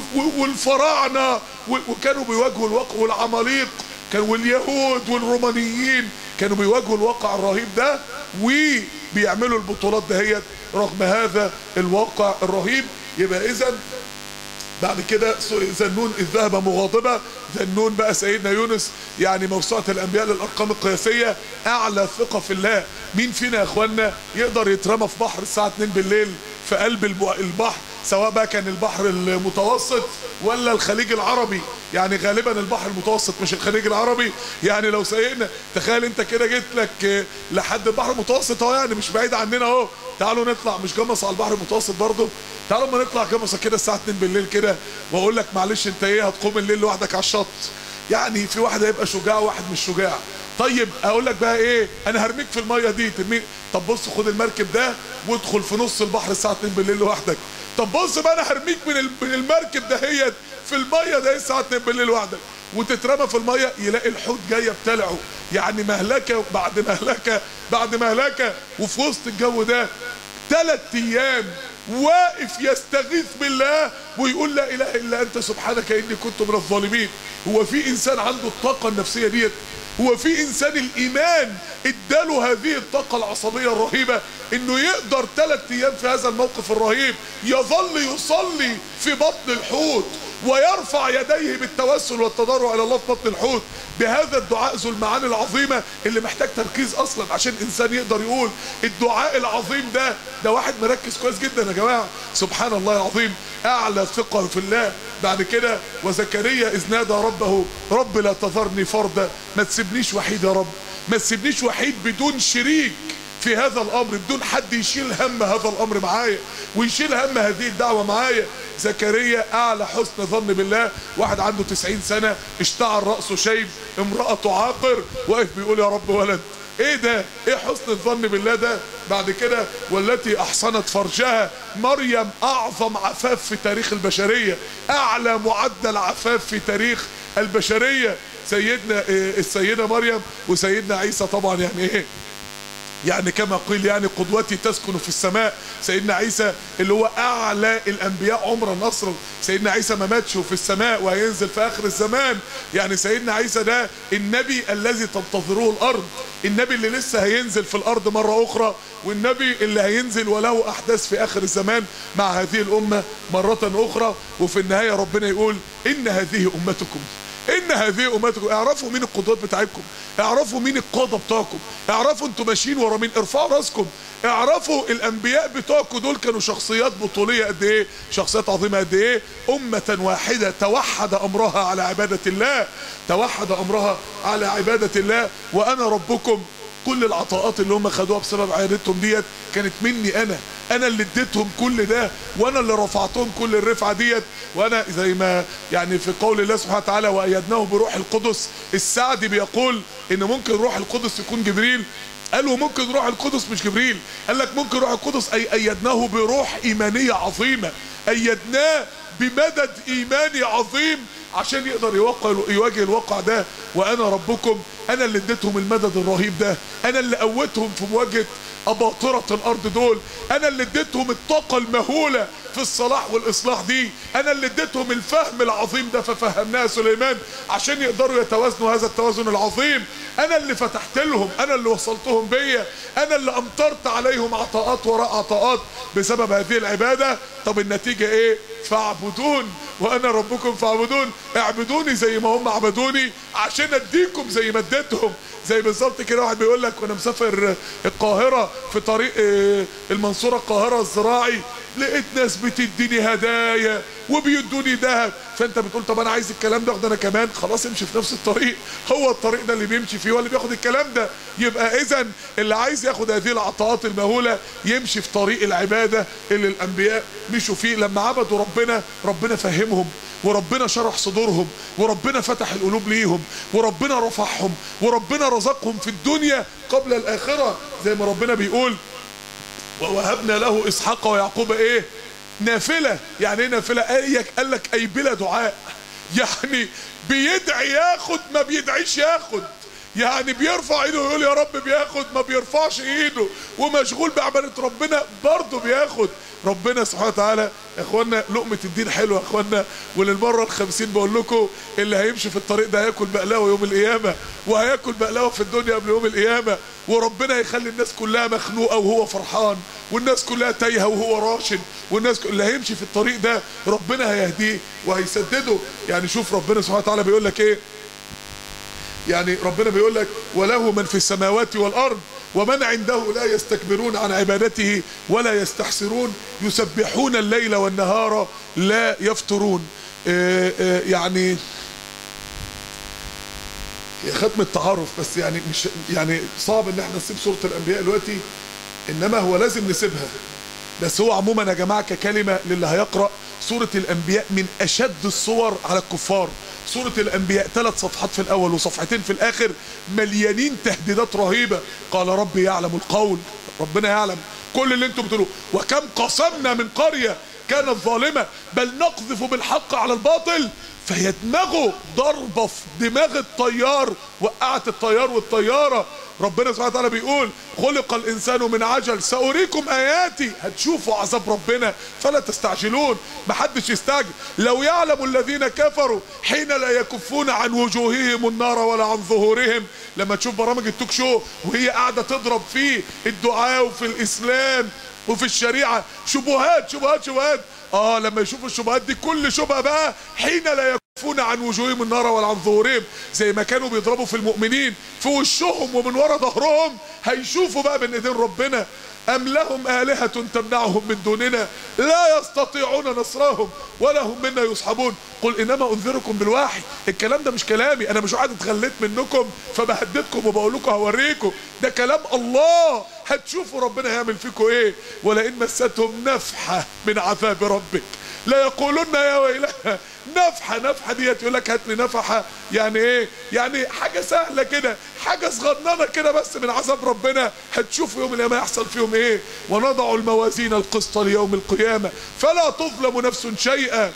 والفراعنه وكانوا بيواجهوا الواقع والعماليق كانوا واليهود والرومانيين كانوا بيواجهوا الواقع الرهيب ده وبيعملوا البطولات دهيت رغم هذا الواقع الرهيب يبقى اذا بعد كده ذنون إذ ذهب مغاضبا ذنون بقى سيدنا يونس يعني موسوعة الأنبياء للأرقام القياسية أعلى ثقة في الله مين فينا يا إخوانا يقدر يترمى في بحر الساعة 2 بالليل في قلب البحر سواء بقى كان البحر المتوسط ولا الخليج العربي يعني غالبا البحر المتوسط مش الخليج العربي يعني لو سيقنا تخيل انت كده جيت لك لحد البحر المتوسط اهو يعني مش بعيد عننا اهو تعالوا نطلع مش جمص على البحر المتوسط برضه تعالوا ما نطلع جمصة كده الساعة 2 بالليل كده واقول لك معلش انت ايه هتقوم الليل لوحدك على الشط يعني في واحد هيبقى شجاع وواحد مش شجاع طيب اقول لك بقى ايه انا هرميك في الميه دي ترميك طب بص خد المركب ده وادخل في نص البحر الساعه 2 بالليل لوحدك طب بص بقى انا هرميك من من المركب دهيت في الميه ده الساعه 2 بالليل لوحدك وتترمى في الميه يلاقي الحوت جاي يبتلعه يعني مهلكه بعد مهلكه بعد مهلكه وفي وسط الجو ده ثلاث ايام واقف يستغيث بالله ويقول لا اله الا انت سبحانك اني كنت من الظالمين هو في انسان عنده الطاقه النفسيه ديت هو في انسان الايمان اداله هذه الطاقه العصبيه الرهيبه انه يقدر ثلاث ايام في هذا الموقف الرهيب يظل يصلي في بطن الحوت ويرفع يديه بالتوسل والتضرع الى الله في بطن الحوت بهذا الدعاء ذو المعاني العظيمه اللي محتاج تركيز اصلا عشان انسان يقدر يقول الدعاء العظيم ده ده واحد مركز كويس جدا يا جماعه سبحان الله العظيم اعلى ثقه في الله بعد كده وزكريا اذ نادى ربه رب لا تذرني فردا ما تسيبنيش وحيد يا رب ما تسيبنيش وحيد بدون شريك في هذا الامر بدون حد يشيل هم هذا الامر معايا ويشيل هم هذه الدعوه معايا زكريا اعلى حسن ظن بالله واحد عنده 90 سنه اشتعل راسه شيب امراته عاقر واقف بيقول يا رب ولد ايه ده ايه حسن الظن بالله ده بعد كده والتي احصنت فرجها مريم اعظم عفاف في تاريخ البشريه اعلى معدل عفاف في تاريخ البشريه سيدنا إيه السيده مريم وسيدنا عيسى طبعا يعني ايه يعني كما قيل يعني قدوتي تسكن في السماء سيدنا عيسى اللي هو اعلى الانبياء عمرا نصرا سيدنا عيسى ما ماتش في السماء وهينزل في اخر الزمان يعني سيدنا عيسى ده النبي الذي تنتظره الارض النبي اللي لسه هينزل في الارض مرة اخرى والنبي اللي هينزل وله احداث في اخر الزمان مع هذه الامة مرة اخرى وفي النهاية ربنا يقول ان هذه امتكم ان هذه امتكم اعرفوا مين القدوات بتاعتكم اعرفوا مين القاده بتوعكم اعرفوا انتوا ماشيين ورا مين ارفعوا راسكم اعرفوا الانبياء بتوعكم دول كانوا شخصيات بطوليه قد ايه شخصيات عظيمه قد ايه امه واحده توحد امرها على عباده الله توحد امرها على عباده الله وانا ربكم كل العطاءات اللي هم خدوها بسبب عيادتهم ديت كانت مني انا انا اللي اديتهم كل ده وانا اللي رفعتهم كل الرفعه ديت وانا زي ما يعني في قول الله سبحانه وتعالى وايدناه بروح القدس السعدي بيقول ان ممكن روح القدس يكون جبريل قال وممكن روح القدس مش جبريل قال لك ممكن روح القدس اي ايدناه بروح ايمانيه عظيمه ايدناه بمدد ايماني عظيم عشان يقدر يوقع يواجه الواقع ده وانا ربكم انا اللي اديتهم المدد الرهيب ده انا اللي قوتهم في مواجهه اباطره الارض دول انا اللي اديتهم الطاقه المهوله في الصلاح والاصلاح دي انا اللي اديتهم الفهم العظيم ده ففهمناها سليمان عشان يقدروا يتوازنوا هذا التوازن العظيم انا اللي فتحت لهم انا اللي وصلتهم بيا انا اللي امطرت عليهم عطاءات وراء عطاءات بسبب هذه العباده طب النتيجه ايه فاعبدون وانا ربكم فاعبدون اعبدوني زي ما هم عبدوني عشان اديكم زي ما اديتهم زي بالظبط كده واحد بيقول لك وانا مسافر القاهره في طريق المنصوره القاهره الزراعي لقيت ناس بتديني هدايا وبيدوني ذهب فانت بتقول طب انا عايز الكلام ده اخده انا كمان خلاص امشي في نفس الطريق هو الطريق ده اللي بيمشي فيه هو اللي بياخد الكلام ده يبقى اذا اللي عايز ياخد هذه العطاءات المهوله يمشي في طريق العباده اللي الانبياء مشوا فيه لما عبدوا ربنا ربنا فهمهم وربنا شرح صدورهم وربنا فتح القلوب ليهم وربنا رفعهم وربنا رزقهم في الدنيا قبل الاخره زي ما ربنا بيقول ووهبنا له اسحاق ويعقوب ايه نافله يعني ايه نافله قال لك اي بلا دعاء يعني بيدعي ياخد ما بيدعيش ياخد يعني بيرفع ايده ويقول يا رب بياخد ما بيرفعش ايده ومشغول بعبادة ربنا برضه بياخد ربنا سبحانه وتعالى يا اخوانا لقمة الدين حلوة يا اخوانا وللمرة الخمسين بقول لكم اللي هيمشي في الطريق ده هياكل بقلاوة يوم القيامة وهياكل بقلاوة في الدنيا قبل يوم القيامة وربنا يخلي الناس كلها مخنوقة وهو فرحان والناس كلها تايهة وهو راشد والناس كل... اللي هيمشي في الطريق ده ربنا هيهديه وهيسدده يعني شوف ربنا سبحانه وتعالى بيقول لك ايه يعني ربنا بيقول لك وله من في السماوات والارض ومن عنده لا يستكبرون عن عبادته ولا يستحسرون يسبحون الليل والنهار لا يفترون آآ آآ يعني ختم التعارف بس يعني مش يعني صعب ان احنا نسيب سوره الانبياء دلوقتي انما هو لازم نسيبها بس هو عموما يا جماعه ككلمه للي هيقرا سوره الانبياء من اشد الصور على الكفار سورة الأنبياء ثلاث صفحات في الأول وصفحتين في الآخر مليانين تهديدات رهيبة قال ربي يعلم القول ربنا يعلم كل اللي انتم بتقولوه وكم قسمنا من قرية كانت ظالمة بل نقذف بالحق على الباطل فيدمغوا ضربة في دماغ الطيار وقعت الطيار والطيارة ربنا سبحانه وتعالى بيقول خلق الانسان من عجل سأريكم اياتي هتشوفوا عذاب ربنا فلا تستعجلون محدش يستعجل لو يعلم الذين كفروا حين لا يكفون عن وجوههم النار ولا عن ظهورهم لما تشوف برامج التوك شو وهي قاعدة تضرب فيه الدعاء وفي الاسلام وفي الشريعة شبهات شبهات شبهات اه لما يشوفوا الشبهات دي كل شبهة بقى حين لا يكفون عن وجوههم النار ولا عن ظهورهم زي ما كانوا بيضربوا في المؤمنين في وشهم ومن ورا ظهرهم هيشوفوا بقى بين ايدين ربنا أم لهم آلهة تمنعهم من دوننا لا يستطيعون نصرهم ولا هم منا يصحبون قل إنما أنذركم بالوحي الكلام ده مش كلامي أنا مش قاعد اتغليت منكم فبهددكم وبقول لكم هوريكم ده كلام الله هتشوفوا ربنا هيعمل فيكم إيه ولئن مستهم نفحة من عذاب ربك لا يقولون يا ويلها نفحة نفحة ديت يقول لك هات لي نفحة يعني ايه يعني حاجة سهلة كده حاجة صغننة كده بس من عذاب ربنا هتشوف يوم القيامة يحصل فيهم ايه ونضع الموازين القسط ليوم القيامة فلا تظلم نفس شيئا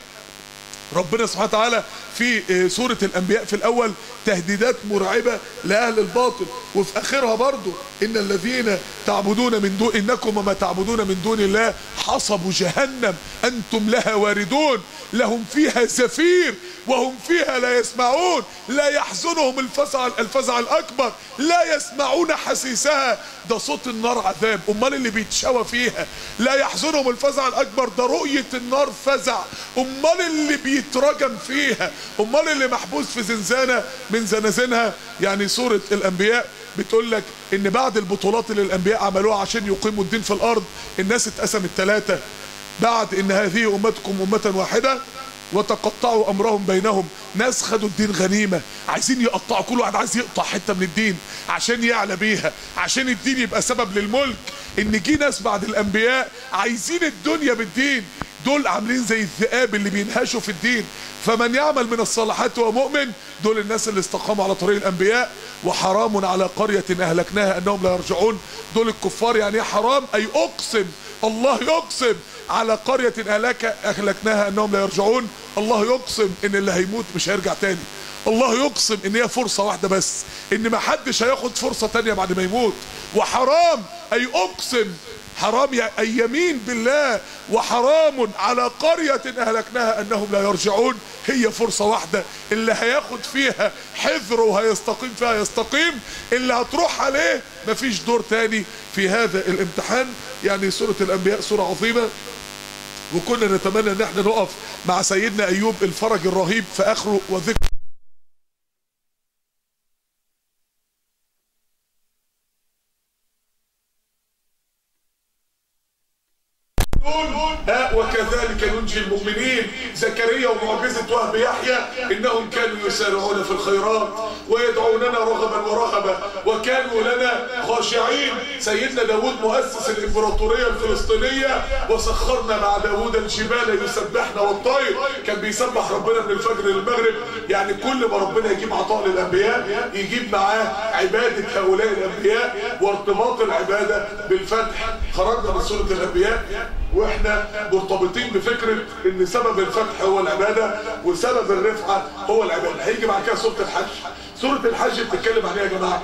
ربنا سبحانه وتعالى في سورة الأنبياء في الأول تهديدات مرعبة لأهل الباطل وفي آخرها برضو إن الذين تعبدون من دون إنكم وما تعبدون من دون الله حصب جهنم أنتم لها واردون لهم فيها زفير وهم فيها لا يسمعون لا يحزنهم الفزع الفزع الأكبر لا يسمعون حسيسها ده صوت النار عذاب أمال اللي بيتشوى فيها لا يحزنهم الفزع الأكبر ده رؤية النار فزع أمال اللي بيترجم فيها أمال اللي محبوس في زنزانة من زنازينها يعني سورة الأنبياء بتقول لك ان بعد البطولات اللي الانبياء عملوها عشان يقيموا الدين في الارض الناس اتقسمت ثلاثة بعد ان هذه امتكم امة واحدة وتقطعوا امرهم بينهم ناس خدوا الدين غنيمة عايزين يقطعوا كل واحد عايز يقطع حتة من الدين عشان يعلى بيها عشان الدين يبقى سبب للملك ان جه ناس بعد الانبياء عايزين الدنيا بالدين دول عاملين زي الذئاب اللي بينهشوا في الدين فمن يعمل من الصالحات وهو مؤمن دول الناس اللي استقاموا على طريق الانبياء وحرام على قرية اهلكناها انهم لا يرجعون دول الكفار يعني ايه حرام اي اقسم الله يقسم على قرية اهلك اهلكناها انهم لا يرجعون الله يقسم ان اللي هيموت مش هيرجع تاني الله يقسم ان هي فرصة واحدة بس ان ما حدش هياخد فرصة تانية بعد ما يموت وحرام اي اقسم حرام اي يمين بالله وحرام على قرية اهلكناها انهم لا يرجعون هي فرصة واحدة اللي هياخد فيها حذر وهيستقيم فيها يستقيم اللي هتروح عليه مفيش دور تاني في هذا الامتحان يعني سورة الانبياء سورة عظيمة وكنا نتمنى ان احنا نقف مع سيدنا ايوب الفرج الرهيب في اخره وذكر ها وكذلك ننجي المؤمنين زكريا ومعجزة وهب يحيى إنهم كانوا يسارعون في الخيرات ويدعوننا رغبا ورهبا وكانوا لنا خاشعين سيدنا داود مؤسس الإمبراطورية الفلسطينية وسخرنا مع داود الجبال يسبحنا والطير كان بيسبح ربنا من الفجر للمغرب يعني كل ما ربنا يجيب عطاء للأنبياء يجيب معاه عبادة هؤلاء الأنبياء وارتباط العبادة بالفتح خرجنا من سورة الأنبياء واحنا مرتبطين بفكرة ان سبب الفتح هو العبادة وسبب الرفعة هو العبادة هيجي بعد كده سورة الحج سورة الحج بتتكلم عن ايه يا جماعة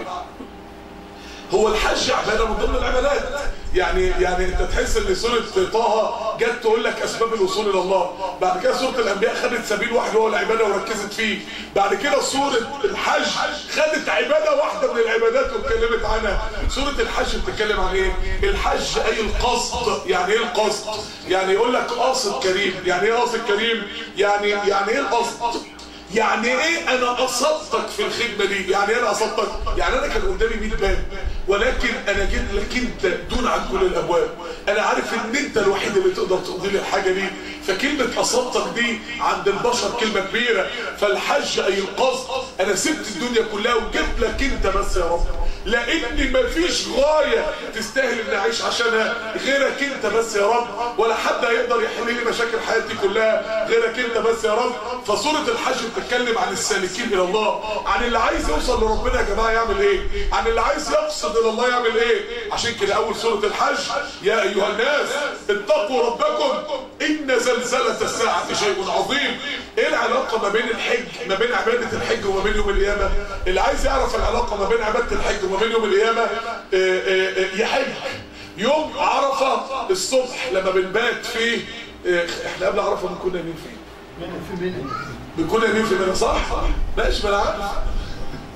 هو الحج عبادة من ضمن العبادات يعني يعني انت تحس ان سورة طه جت تقول لك اسباب الوصول الى الله بعد كده سورة الانبياء خدت سبيل واحد هو العبادة وركزت فيه بعد كده سورة الحج خدت عبادة واحدة من العبادات واتكلمت عنها سورة الحج بتتكلم عن ايه الحج اي القصد يعني ايه القصد يعني يقول لك قاصد كريم يعني ايه قاصد كريم يعني يعني ايه القصد يعني ايه انا قصدتك في الخدمة دي يعني ايه انا قصدتك يعني انا كان قدامي 100 باب ولكن انا جيت لك انت دون عن كل الابواب انا عارف ان انت الوحيد اللي تقدر تقضي لي الحاجة دي فكلمة قصدتك دي عند البشر كلمة كبيرة فالحج اي القصد انا سبت الدنيا كلها وجبت لك انت بس يا رب لان مفيش غاية تستاهل ان اعيش عشانها غيرك انت بس يا رب ولا حد هيقدر يحل لي مشاكل حياتي كلها غيرك انت بس يا رب فسورة الحج بتتكلم عن السالكين الى الله عن اللي عايز يوصل لربنا يا جماعة يعمل ايه عن اللي عايز يقصد الى الله يعمل ايه عشان كده اول سورة الحج يا ايها الناس اتقوا ربكم ان زلزلة الساعة شيء عظيم ايه العلاقة ما بين الحج ما بين عبادة الحج وما بين يوم القيامة اللي عايز يعرف العلاقة ما بين عبادة الحج وما بين يوم القيامة اه اه اه يحج يوم عرفة الصبح لما بنبات فيه احنا قبل عرفة بنكون نايمين فين بنكون نايمين في منى صح ماشي ما انا عارف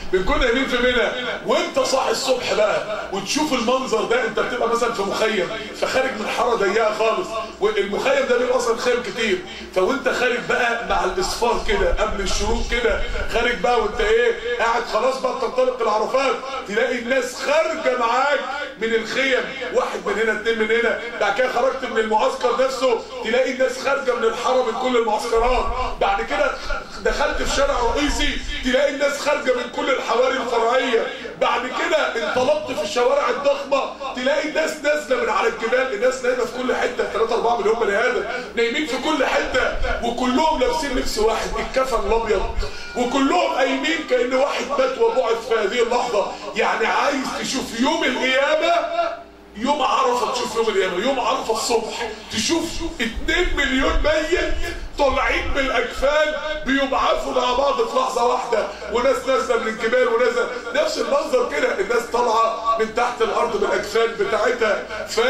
بنكون نايمين في منى وانت صاحي الصبح بقى وتشوف المنظر ده انت بتبقى مثلا في مخيم فخارج من حاره ضيقه خالص والمخيم ده بيبقى اصلا خيم كتير فوانت خارج بقى مع الاصفار كده قبل الشروق كده خارج بقى وانت ايه قاعد خلاص بقى تنطلق العرفات تلاقي الناس خارجه معاك من الخيم واحد من هنا اتنين من هنا بعد كده خرجت من المعسكر نفسه تلاقي الناس خارجه من الحرم من كل المعسكرات بعد كده دخلت في شارع رئيسي تلاقي الناس خارجه من كل الحواري الفرعيه بعد كده انطلقت في الشوارع الضخمه تلاقي الناس نازله من على الجبال الناس نايمه في كل حته 3 4 مليون بني ادم نايمين في كل حته وكلهم لابسين لبس واحد الكفن الابيض وكلهم قايمين كان واحد مات وبعث في هذه اللحظه يعني عايز تشوف يوم القيامه يوم عرفه تشوف يوم القيامه يوم عرفه الصبح تشوف 2 مليون ميت طالعين بالاجفان بيبعثوا مع بعض في لحظه واحده وناس نازله من الجبال وناس نفس المنظر كده الناس طالعه من تحت الارض بالاجفان بتاعتها ف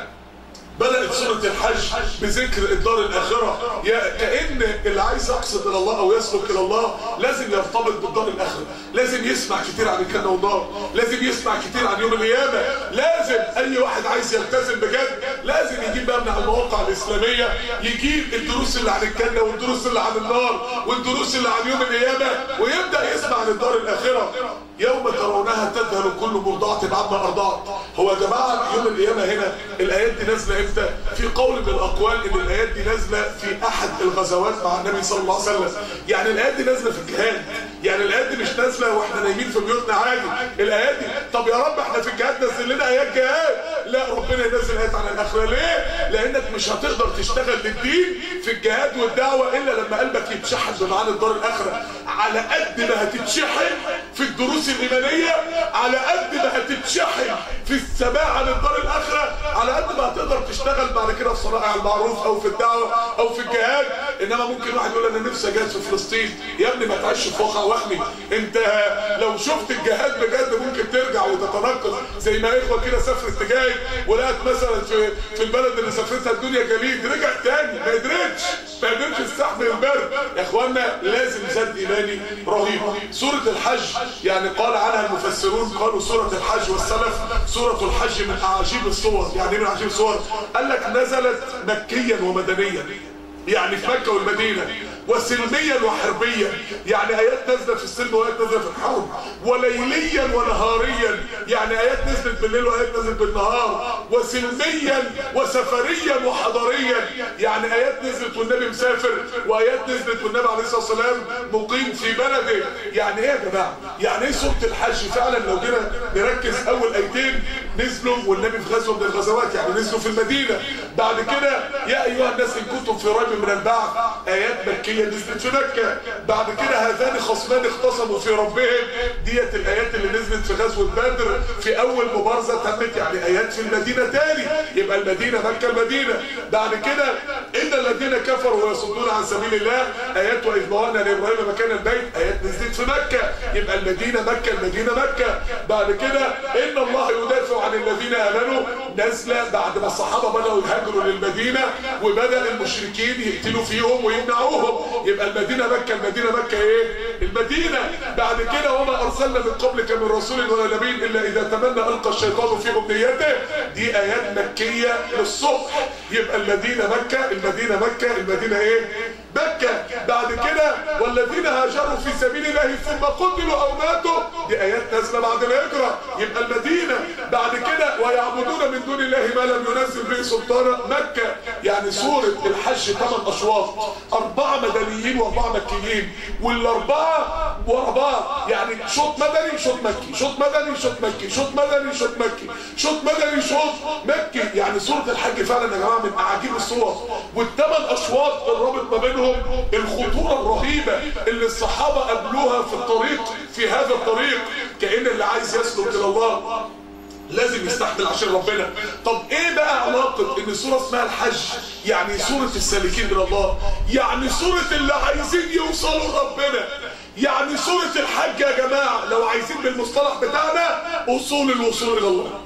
بدأت سورة الحج بذكر الدار الآخرة يا كأن اللي عايز يقصد إلى الله أو يسلك إلى الله لازم يرتبط بالدار الآخرة لازم يسمع كتير عن الجنة والنار لازم يسمع كتير عن يوم القيامة لازم أي واحد عايز يلتزم بجد لازم يجيب بقى من على المواقع الإسلامية يجيب الدروس اللي عن الجنة والدروس اللي عن النار والدروس اللي عن يوم القيامة ويبدأ يسمع عن الدار الآخرة يوم ترونها تذهل كل مرضعة عما أرضعت هو يا جماعة يوم القيامة هنا الآيات دي نازلة إمتى؟ في قول من الأقوال إن الآيات دي نازلة في أحد الغزوات مع النبي صلى الله عليه وسلم يعني الآيات دي نازلة في الجهاد يعني الآيات دي مش نازلة وإحنا نايمين في بيوتنا عادي الآيات دي طب يا رب إحنا في الجهاد نزل لنا آيات جهاد لا ربنا ينزل آيات عن الآخرة ليه؟ لأنك مش هتقدر تشتغل للدين في الجهاد والدعوة إلا لما قلبك يتشحن بمعاني الدار الآخرة على قد ما هتتشحن في الدروس الإيمانية على قد ما هتتشحن في السماع عن الدار الآخرة على قد ما هتقدر تشتغل بعد كده في صنائع المعروف أو في الدعوة أو في الجهاد إنما ممكن واحد يقول أنا نفسي أجاهد في فلسطين يا ابني ما تعيش في واقع وهمي أنت لو شفت الجهاد بجد ممكن ترجع وتتنقل زي ما إخوة كده سافرت تجاهد ولقت مثلا في في البلد اللي سافرتها الدنيا جليد رجعت تاني ما قدرتش ما قدرتش تستحمل البرد يا إخوانا لازم زاد إيماني رهيب سورة الحج يعني قال عنها المفسرون قالوا سورة الحج والسلف سورة الحج من أعاجيب الصور يعني من أعاجيب الصور قال لك نزلت مكيا ومدنيا يعني في مكة والمدينة وسلميا وحربيا يعني آيات نازلة في السلم وآيات نازلة في الحرب وليليا ونهاريا يعني آيات نزلت بالليل وآيات نزلت بالنهار وسلميا وسفريا وحضريا يعني آيات نزلت والنبي مسافر وآيات نزلت والنبي عليه الصلاة والسلام مقيم في بلده يعني ايه يا جماعة يعني ايه سورة الحج فعلا لو جينا نركز اول ايتين نزلوا والنبي في غزوة من الغزوات يعني نزلوا في المدينة بعد كده يا ايها الناس ان كنتم في ريب من البعث ايات مكية نزلت في مكة بعد كده هذان خصمان اختصموا في ربهم ديت الايات اللي نزلت في غزوة بدر في اول مبارزة تمت يعني ايات في المدينة تاني يبقى المدينة مكة المدينة بعد كده ان الذين كفروا ويصدون عن سبيل الله ايات واذ بوانا لابراهيم مكان البيت ايات نزلت في مكة يبقى المدينة مكة المدينة مكة بعد كده ان الله يدافع عن الذين امنوا نازله بعد ما الصحابه بداوا يهاجروا للمدينه وبدا المشركين يقتلوا فيهم ويمنعوهم يبقى المدينه مكه المدينه مكه ايه المدينه بعد كده وما ارسلنا من قبلك من رسول ولا نبي الا اذا تمنى القى الشيطان في امنيته دي ايات مكيه للصبح يبقى المدينه مكه المدينه مكه المدينه ايه مكه بعد كده والذين هاجروا في سبيل الله ثم قتلوا او ماتوا دي ايات نازله بعد الهجره يبقى المدينه بعد كده ويعبدون من دون الله ما لم ينزل به سلطانا مكه يعني سوره الحج ثمان اشواط اربعه مدنيين واربعه مكيين والاربعه ورا بعض يعني شوط مدني شوط مكي شوط مدني شوط مكي شوط مدني شوط مكي شوط مدني شوط مكي يعني سوره الحج فعلا يا جماعه من اعاجيب الصور والثمان اشواط الرابط ما بينهم الخطوره الرهيبه اللي الصحابه قابلوها في الطريق في هذا الطريق كأن اللي عايز يسلك الى الله لازم يستحمل عشان ربنا طب ايه بقى علاقة ان سورة اسمها الحج يعني سورة السالكين الى الله يعني سورة اللي عايزين يوصلوا لربنا يعني سورة الحج يا جماعة لو عايزين بالمصطلح بتاعنا اصول الوصول الى الله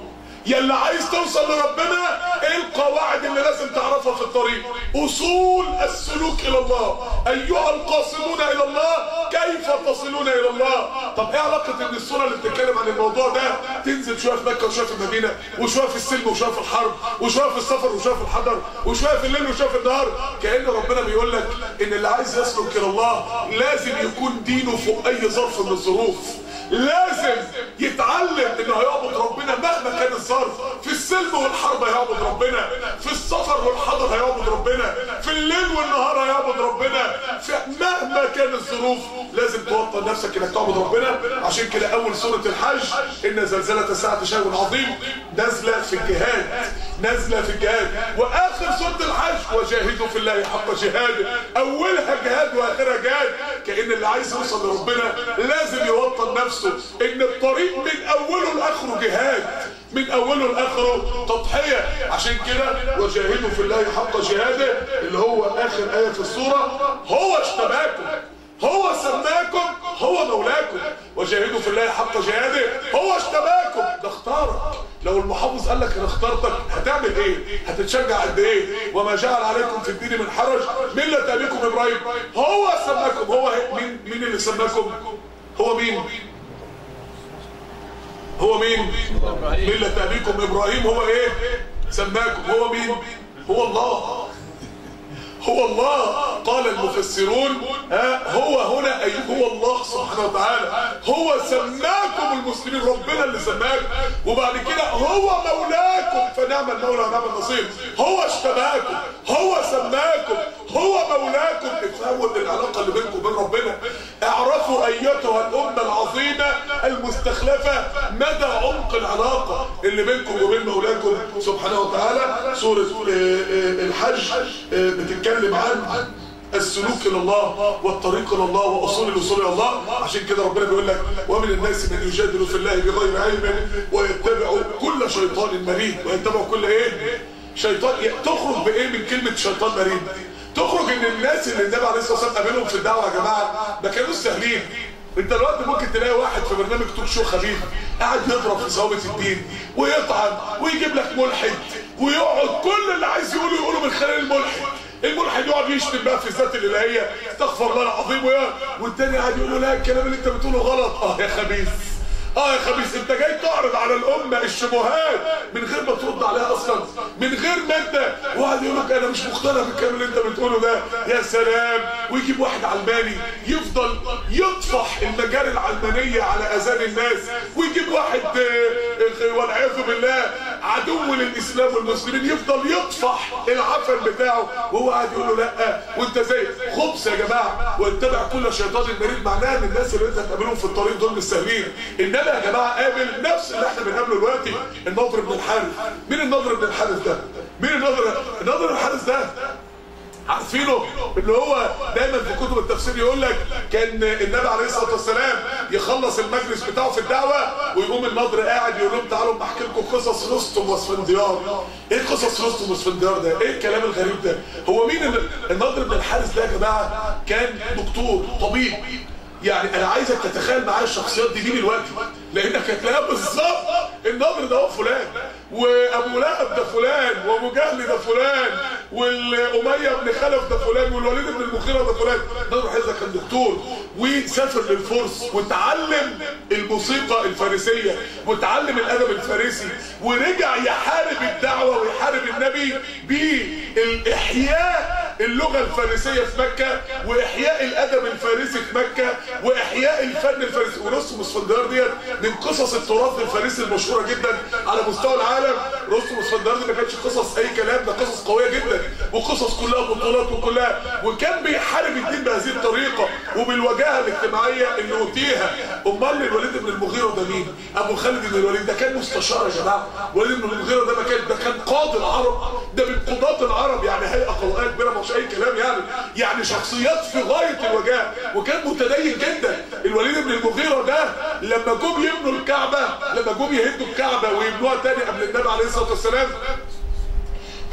يا اللي عايز توصل لربنا ايه القواعد اللي لازم تعرفها في الطريق اصول السلوك الى الله ايها القاصدون الى الله كيف تصلون الى الله طب ايه علاقه ان السوره اللي بتتكلم عن الموضوع ده تنزل شويه في مكه وشويه في المدينه وشويه في السلم وشويه في الحرب وشويه في السفر وشويه في الحضر وشويه في الليل وشويه في النهار كان ربنا بيقول لك ان اللي عايز يسلك الى الله لازم يكون دينه فوق اي ظرف من الظروف لازم يتعلم انه هيعبد ربنا مهما كان الظرف في السلم والحرب هيعبد ربنا في السفر والحضر هيعبد ربنا في الليل والنهار هيعبد ربنا في مهما كان الظروف لازم توطن نفسك انك تعبد ربنا عشان كده اول سوره الحج ان زلزله الساعه شيء عظيم نازله في الجهاد نازله في الجهاد واخر سوره الحج وجاهدوا في الله حق جهاده اولها جهاد واخرها جهاد كان اللي عايز يوصل لربنا لازم يوطن نفسه ان الطريق من اوله لاخره جهاد من اوله لاخره تضحيه عشان كده وجاهدوا في الله حق جهاده اللي هو اخر ايه في السوره هو اشتباكم هو سماكم هو مولاكم وجاهدوا في الله حق جهاده هو اشتباكم ده اختارك لو المحافظ قال لك انا اخترتك هتعمل ايه هتتشجع قد ايه وما جعل عليكم في الدين من حرج ملة ابيكم ابراهيم هو سماكم هو مين مين اللي سماكم هو مين هو مين ملة ابيكم ابراهيم هو ايه سماكم هو مين هو الله هو الله قال المفسرون ها هو هنا أي هو الله سبحانه وتعالى هو سماكم المسلمين ربنا اللي سماكم وبعد كده هو مولاكم فنعم المولى ونعم النصير هو اشتباكم هو سماكم هو مولاكم افهموا ان العلاقه اللي بينكم وبين ربنا اعرفوا ايتها الامه العظيمه المستخلفه مدى عمق العلاقه اللي بينكم وبين مولاكم سبحانه وتعالى سوره الحج بتتكلم عن السلوك الى الله والطريق الى الله واصول الوصول الى الله عشان كده ربنا بيقول لك ومن الناس من يجادل في الله بغير علم ويتبع كل شيطان مريد ويتبع كل ايه شيطان تخرج بايه من كلمه شيطان مريد تخرج ان الناس اللي النبي عليه الصلاه والسلام قابلهم في الدعوه يا جماعه ما كانوش سهلين انت دلوقتي ممكن تلاقي واحد في برنامج توك شو خبيث قاعد يضرب في ثوابت الدين ويطعن ويجيب لك ملحد ويقعد كل اللي عايز يقوله يقوله من خلال الملحد الملحد يقعد يشتم بقى في الذات الالهيه استغفر الله العظيم ويا والتاني قاعد يقول له لا الكلام اللي انت بتقوله غلط اه يا خبيث اه يا خبيث انت جاي تعرض على الامه الشبهات من غير ما ترد عليها اصلا من غير ما انت واحد يقول لك انا مش مقتنع بالكلام اللي انت بتقوله ده يا سلام ويجيب واحد علماني يفضل يطفح المجال العلمانيه على اذان الناس ويجيب واحد والعياذ بالله عدو للاسلام والمسلمين يفضل يطفح العفن بتاعه وهو قاعد يقول له لا وانت زي خبث يا جماعه واتبع كل شيطان مريض معناها ان الناس اللي انت هتقابلهم في الطريق دول مش سهلين انما يا جماعه قابل نفس اللي احنا بنقابله دلوقتي النضر بن الحارث مين النضر بن الحارث ده مين النضر النضر بن الحارث ده عارفينه اللي هو دايما في كتب التفسير يقول لك كان النبي عليه الصلاه والسلام يخلص المجلس بتاعه في الدعوه ويقوم النضر قاعد يقول لهم تعالوا احكي لكم قصص رستم واسفنديار ايه قصص رستم واسفنديار ده ايه الكلام الغريب ده هو مين النضر بن الحارث ده يا جماعه كان دكتور طبيب يعني انا عايزك تتخيل معايا الشخصيات دي مين دلوقتي لانك هتلاقيها بالظبط النضر ده هو فلان وابو لهب ده فلان وابو جهل ده فلان والاميه بن خلف ده فلان والوليد بن المغيره ده فلان النضر حزه كان دكتور وسافر للفرس وتعلم الموسيقى الفارسيه وتعلم الادب الفارسي ورجع يحارب الدعوه ويحارب النبي بالاحياء اللغه الفارسيه في مكه واحياء الادب الفارسي في مكه واحياء الفن الفارسي ورستم اسفنديار ديت من قصص التراث الفارسي المشهوره جدا على مستوى العالم رستم اسفنديار دي ما كانتش قصص اي كلام ده قصص قويه جدا وقصص كلها بطولات وكلها وكان بيحارب الدين بهذه الطريقه وبالوجاهه الاجتماعيه اللي اوتيها امال الوليد بن المغيره ده مين ابو خالد بن الوليد ده كان مستشار يا جماعه وليد بن المغيره ده ما كان ده كان قاضي العرب ده من قضاة العرب يعني هيئه قضائيه كبيره مش اي كلام يعني يعني شخصيات في غايه الوجاهه وكان متدين جدا الوليد بن المغيره ده لما جم يبنوا الكعبه لما جم يهدوا الكعبه ويبنوها تاني قبل النبي عليه الصلاه والسلام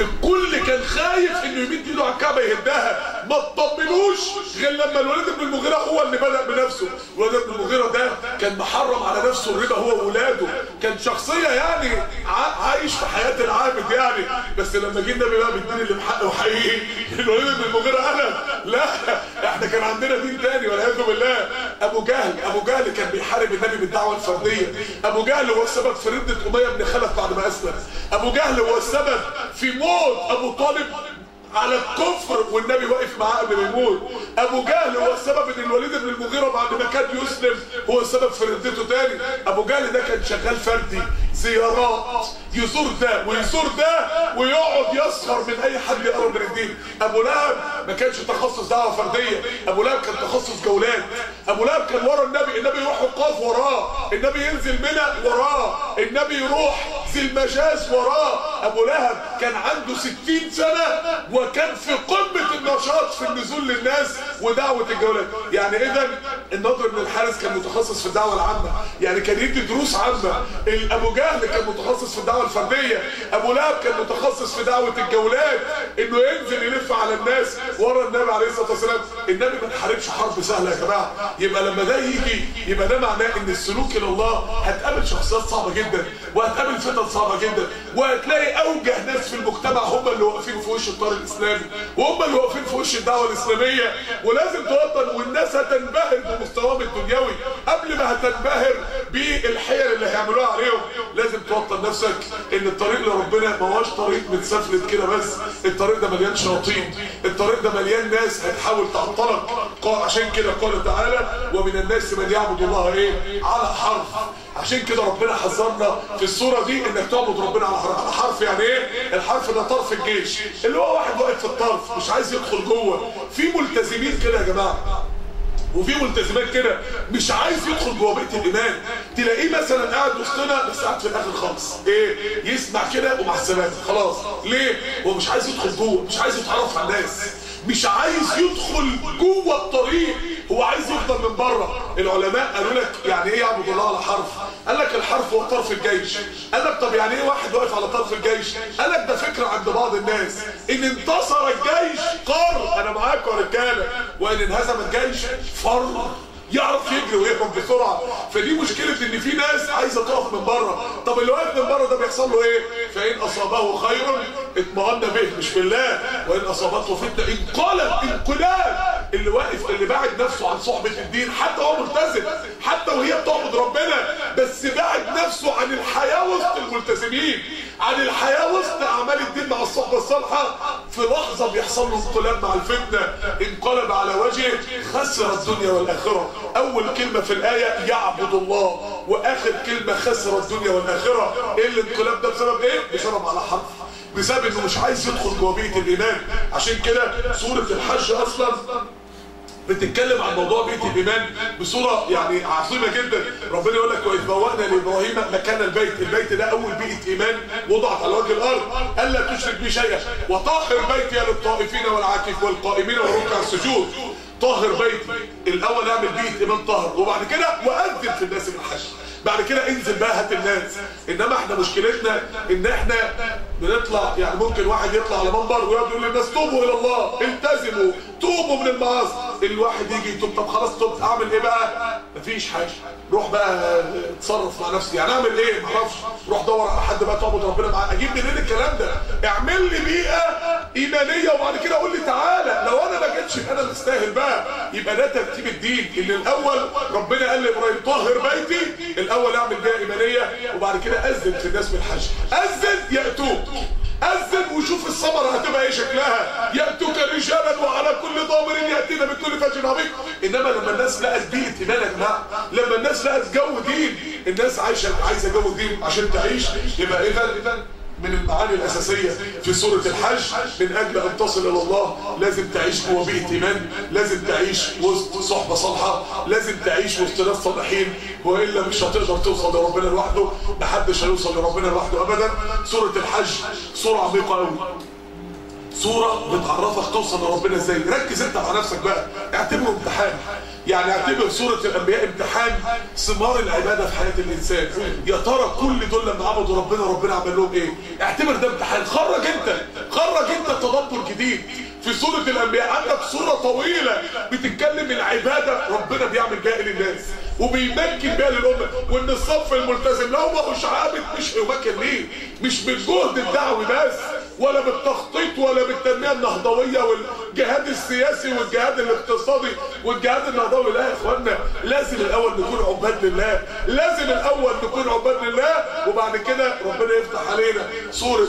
الكل كان خايف انه يمد ايده على الكعبه يهدها ما تطمنوش غير لما الوليد بن المغيره هو اللي بدا بنفسه الوليد بن المغيره ده كان محرم على نفسه الربا هو واولاده كان شخصيه يعني ع- عايش في حياه العابد يعني بس لما جه النبي بقى بالدين اللي بحقه حقيقي الوليد بن المغيره انا لا احنا كان عندنا دين تاني والعياذ بالله ابو جهل ابو جهل كان بيحارب النبي بالدعوه الفرديه ابو جهل هو السبب في رده اميه بن خلف بعد ما اسلم ابو جهل هو السبب في موت ابو طالب على الكفر والنبي واقف معاه قبل ما يموت ابو جهل هو السبب ان الوليد بن المغيره بعد ما كان يسلم هو السبب في ردته تاني ابو جهل ده كان شغال فردي زيارات يزور ده ويزور ده ويقعد يسخر من اي حد يقرب من الدين ابو لهب ما كانش تخصص دعوه فرديه ابو لهب كان تخصص جولات ابو لهب كان ورا النبي النبي يروح وقاف وراه النبي ينزل منى وراه النبي يروح ذي المجاز وراه ابو لهب كان عنده ستين سنة وكان في قمة النشاط في النزول للناس ودعوة الجولات يعني اذا النضر بن الحارث كان متخصص في الدعوة العامة يعني كان يدي دروس عامة ابو جهل كان متخصص في الدعوة الفردية ابو لهب كان متخصص في دعوة الجولات انه ينزل يلف على الناس ورا النبي عليه الصلاة والسلام النبي ما انحاربش حرب سهلة يا جماعة يبقى لما ده يجي يبقى ده معناه ان السلوك الى الله هتقابل شخصيات صعبة جدا وهتقابل فتن صعبة جدا وهتلاقي اوجه ناس في المجتمع هم اللي واقفين في وش الطار الاسلامي وهم اللي واقفين في وش الدعوة الاسلامية ولازم توطن والناس هتنبهر بمستواهم الدنيوي قبل ما هتنبهر بالحيل اللي هيعملوها عليهم لازم توطن نفسك ان الطريق لربنا ما هوش طريق متسفلت كده بس الطريق ده مليان شياطين الطريق ده مليان ناس هتحاول تعطلك قال عشان كده قال تعالى ومن الناس من يعبد الله ايه على حرف عشان كده ربنا حذرنا في الصورة دي انك تعبد ربنا على حرف على حرف يعني ايه الحرف ده طرف الجيش اللي هو واحد واقف في الطرف مش عايز يدخل جوه في ملتزمين كده يا جماعه وفي ملتزمات كده مش عايز يدخل جوه بيت الايمان تلاقيه مثلا قاعد وسطنا بس قاعد في الاخر خالص ايه يسمع كده ومع السلامه خلاص ليه هو مش عايز يدخل جوه مش عايز يتعرف على الناس مش عايز يدخل جوه الطريق هو عايز يفضل من بره العلماء قالوا لك يعني ايه يعبد الله على حرف قال لك الحرف هو طرف الجيش قال لك طب يعني ايه واحد واقف على طرف الجيش قال لك ده فكره عند بعض الناس ان انتصر الجيش قر انا معاكم يا رجاله وان انهزم الجيش فر يعرف يجري ويهرب بسرعه فدي مشكله ان في ناس عايزه تقف من بره طب اللي واقف من بره ده بيحصل له ايه فان اصابه خير اطمأن به مش بالله وان اصابته فتنه انقلب انقلاب اللي واقف اللي باعد نفسه عن صحبه الدين حتى هو ملتزم حتى وهي بتعبد ربنا بس باعد نفسه عن الحياه وسط الملتزمين عن الحياه وسط اعمال الدين مع الصحبه الصالحه في لحظه بيحصل له انقلاب مع الفتنه انقلب على وجهه خسر الدنيا والاخره اول كلمه في الايه يعبد الله واخر كلمه خسر الدنيا والاخره ايه الانقلاب ده بسبب ايه بسبب على حرف بسبب انه مش عايز يدخل جوه بيت الايمان عشان كده سوره الحج اصلا بتتكلم عن موضوع بيت الايمان بصوره يعني عظيمه جدا ربنا يقول لك واذ بوأنا لابراهيم مكان البيت البيت ده اول بيئه ايمان وضعت على وجه الارض الا تشرك بي شيئا وطهر بيتي للطائفين والعاكف والقائمين والركع السجود طهر بيتي الاول اعمل بيئه ايمان طهر وبعد كده واذن في الناس بالحج بعد كده انزل بقى هات الناس انما احنا مشكلتنا ان احنا بنطلع يعني ممكن واحد يطلع على منبر ويقعد يقول للناس توبوا الى الله التزموا توبوا من المعاصي الواحد يجي يتوب طب خلاص توبت اعمل ايه بقى مفيش حاجه روح بقى اتصرف مع نفسي يعني اعمل ايه معرفش روح دور على حد بقى تعبد ربنا معاه اجيب منين الكلام ده اعمل لي بيئه ايمانيه وبعد كده قول لي تعالى لو انا ما جيتش انا اللي استاهل بقى يبقى ده ترتيب الدين اللي الاول ربنا قال لابراهيم طهر بيتي الاول اعمل بيئه ايمانيه وبعد كده اذن في الناس بالحج اذن ياتوك أذن وشوف الثمرة هتبقى ايه شكلها يأتوك رجالا وعلى كل ضامر يأتينا من كل فج عميق انما لما الناس لقت بيئة ايمان يا جماعة لما الناس لقت جو دين الناس عايشة عايزة جو دين عشان تعيش يبقى اذا من المعاني الأساسية في سورة الحج من أجل أن تصل إلى الله لازم تعيش جوه بيئة إيمان لازم تعيش وسط صحبة صالحة لازم تعيش وسط ناس صالحين وإلا مش هتقدر توصل لربنا لوحده محدش هيوصل لربنا لوحده أبدا سورة الحج سورة عميقة قوي صورة بتعرفك توصل لربنا ازاي ركز انت مع نفسك بقى اعتبره امتحان يعني اعتبر سورة الانبياء امتحان ثمار العبادة في حياة الانسان يا ترى كل دول لما عبدوا ربنا ربنا عمل لهم ايه اعتبر ده امتحان خرج انت خرج انت تدبر جديد في سورة الانبياء عندك سورة طويلة بتتكلم العبادة ربنا بيعمل بيها للناس وبيمكن بيها للأمة وان الصف الملتزم لو ما هوش عابد مش هيمكن ليه مش بالجهد الدعوي بس ولا بالتخطيط ولا بالتنمية النهضوية والجهاد السياسي والجهاد الاقتصادي والجهاد النهضوي لا يا اخوانا لازم الاول نكون عباد لله لازم الاول نكون عباد لله وبعد كده ربنا يفتح علينا سورة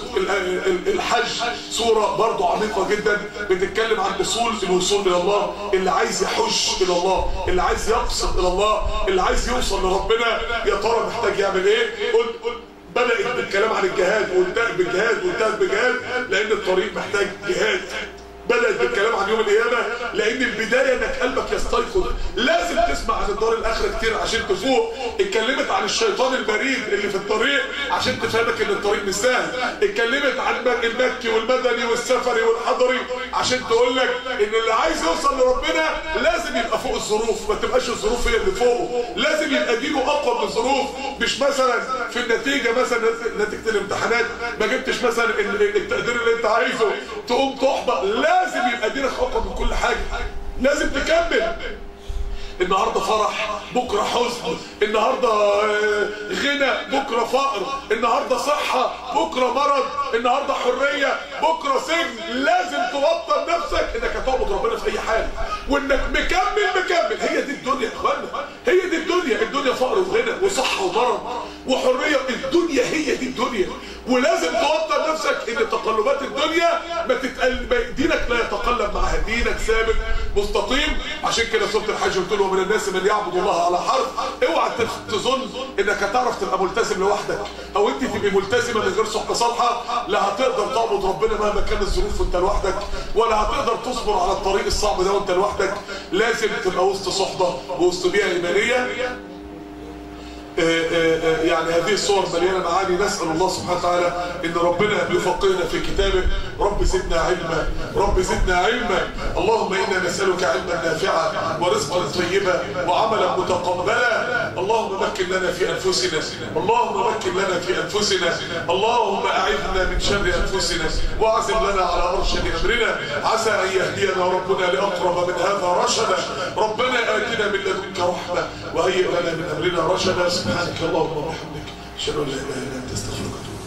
الحج سورة برضو عميقة جدا بتتكلم عن اصول الوصول الى الله اللي عايز يحج الى الله اللي عايز يقصد الى الله اللي عايز يوصل لربنا يا ترى محتاج يعمل ايه قل قل بدأت بالكلام عن الجهاد وانتهت بالجهاد وانتهت بالجهاد لان الطريق محتاج جهاد بدأت بالكلام عن يوم القيامة لأن البداية إنك قلبك يستيقظ لازم تسمع عن الدار الآخرة كتير عشان تفوق اتكلمت عن الشيطان البريد اللي في الطريق عشان تفهمك إن الطريق مش سهل اتكلمت عن المكي والمدني والسفري والحضري عشان تقول لك إن اللي عايز يوصل لربنا لازم يبقى فوق الظروف ما تبقاش الظروف هي اللي فوقه لازم يبقى دينه أقوى من الظروف مش مثلا في النتيجة مثلا نتيجة الامتحانات ما جبتش مثلا التقدير اللي أنت عايزه تقوم تحبط لا لازم يبقى دينك اقوى من كل حاجه لازم تكمل النهارده فرح بكره حزن النهارده غنى بكره فقر النهارده صحه بكره مرض النهارده حريه بكره سجن لازم توطن نفسك انك هتعبد ربنا في اي حال وانك مكمل مكمل هي دي الدنيا يا اخوانا هي دي الدنيا الدنيا فقر وغنى وصحه ومرض وحريه الدنيا هي دي الدنيا ولازم توطن نفسك ان تقلبات الدنيا ما تتقل دينك لا يتقلب معها دينك ثابت مستقيم عشان كده سوره الحج قلت له من الناس من يعبد الله على حرف اوعى تظن انك هتعرف تبقى ملتزم لوحدك او انت تبقى ملتزمه من غير صحبه صالحه لا هتقدر تعبد ربنا مهما كان الظروف وانت لوحدك ولا هتقدر تصبر على الطريق الصعب ده وانت لوحدك لازم تبقى وسط صحبه وسط بيئه ايمانيه يعني هذه الصور مليانه معاني نسال الله سبحانه وتعالى ان ربنا يفقهنا في كتابه رب زدنا علما رب زدنا علما اللهم انا نسالك علما نافعا ورزقا طيبا وعملا متقبلا اللهم مكن لنا في انفسنا اللهم مكن لنا في انفسنا اللهم اعذنا من شر انفسنا واعزم لنا على ارشد امرنا عسى ان يهدينا ربنا لاقرب من هذا رشدا ربنا اتنا من لدنك رحمه وهيئ لنا من امرنا رشدا سبحانك اللهم وبحمدك اشهد ان لا اله الا انت استغفرك واتوب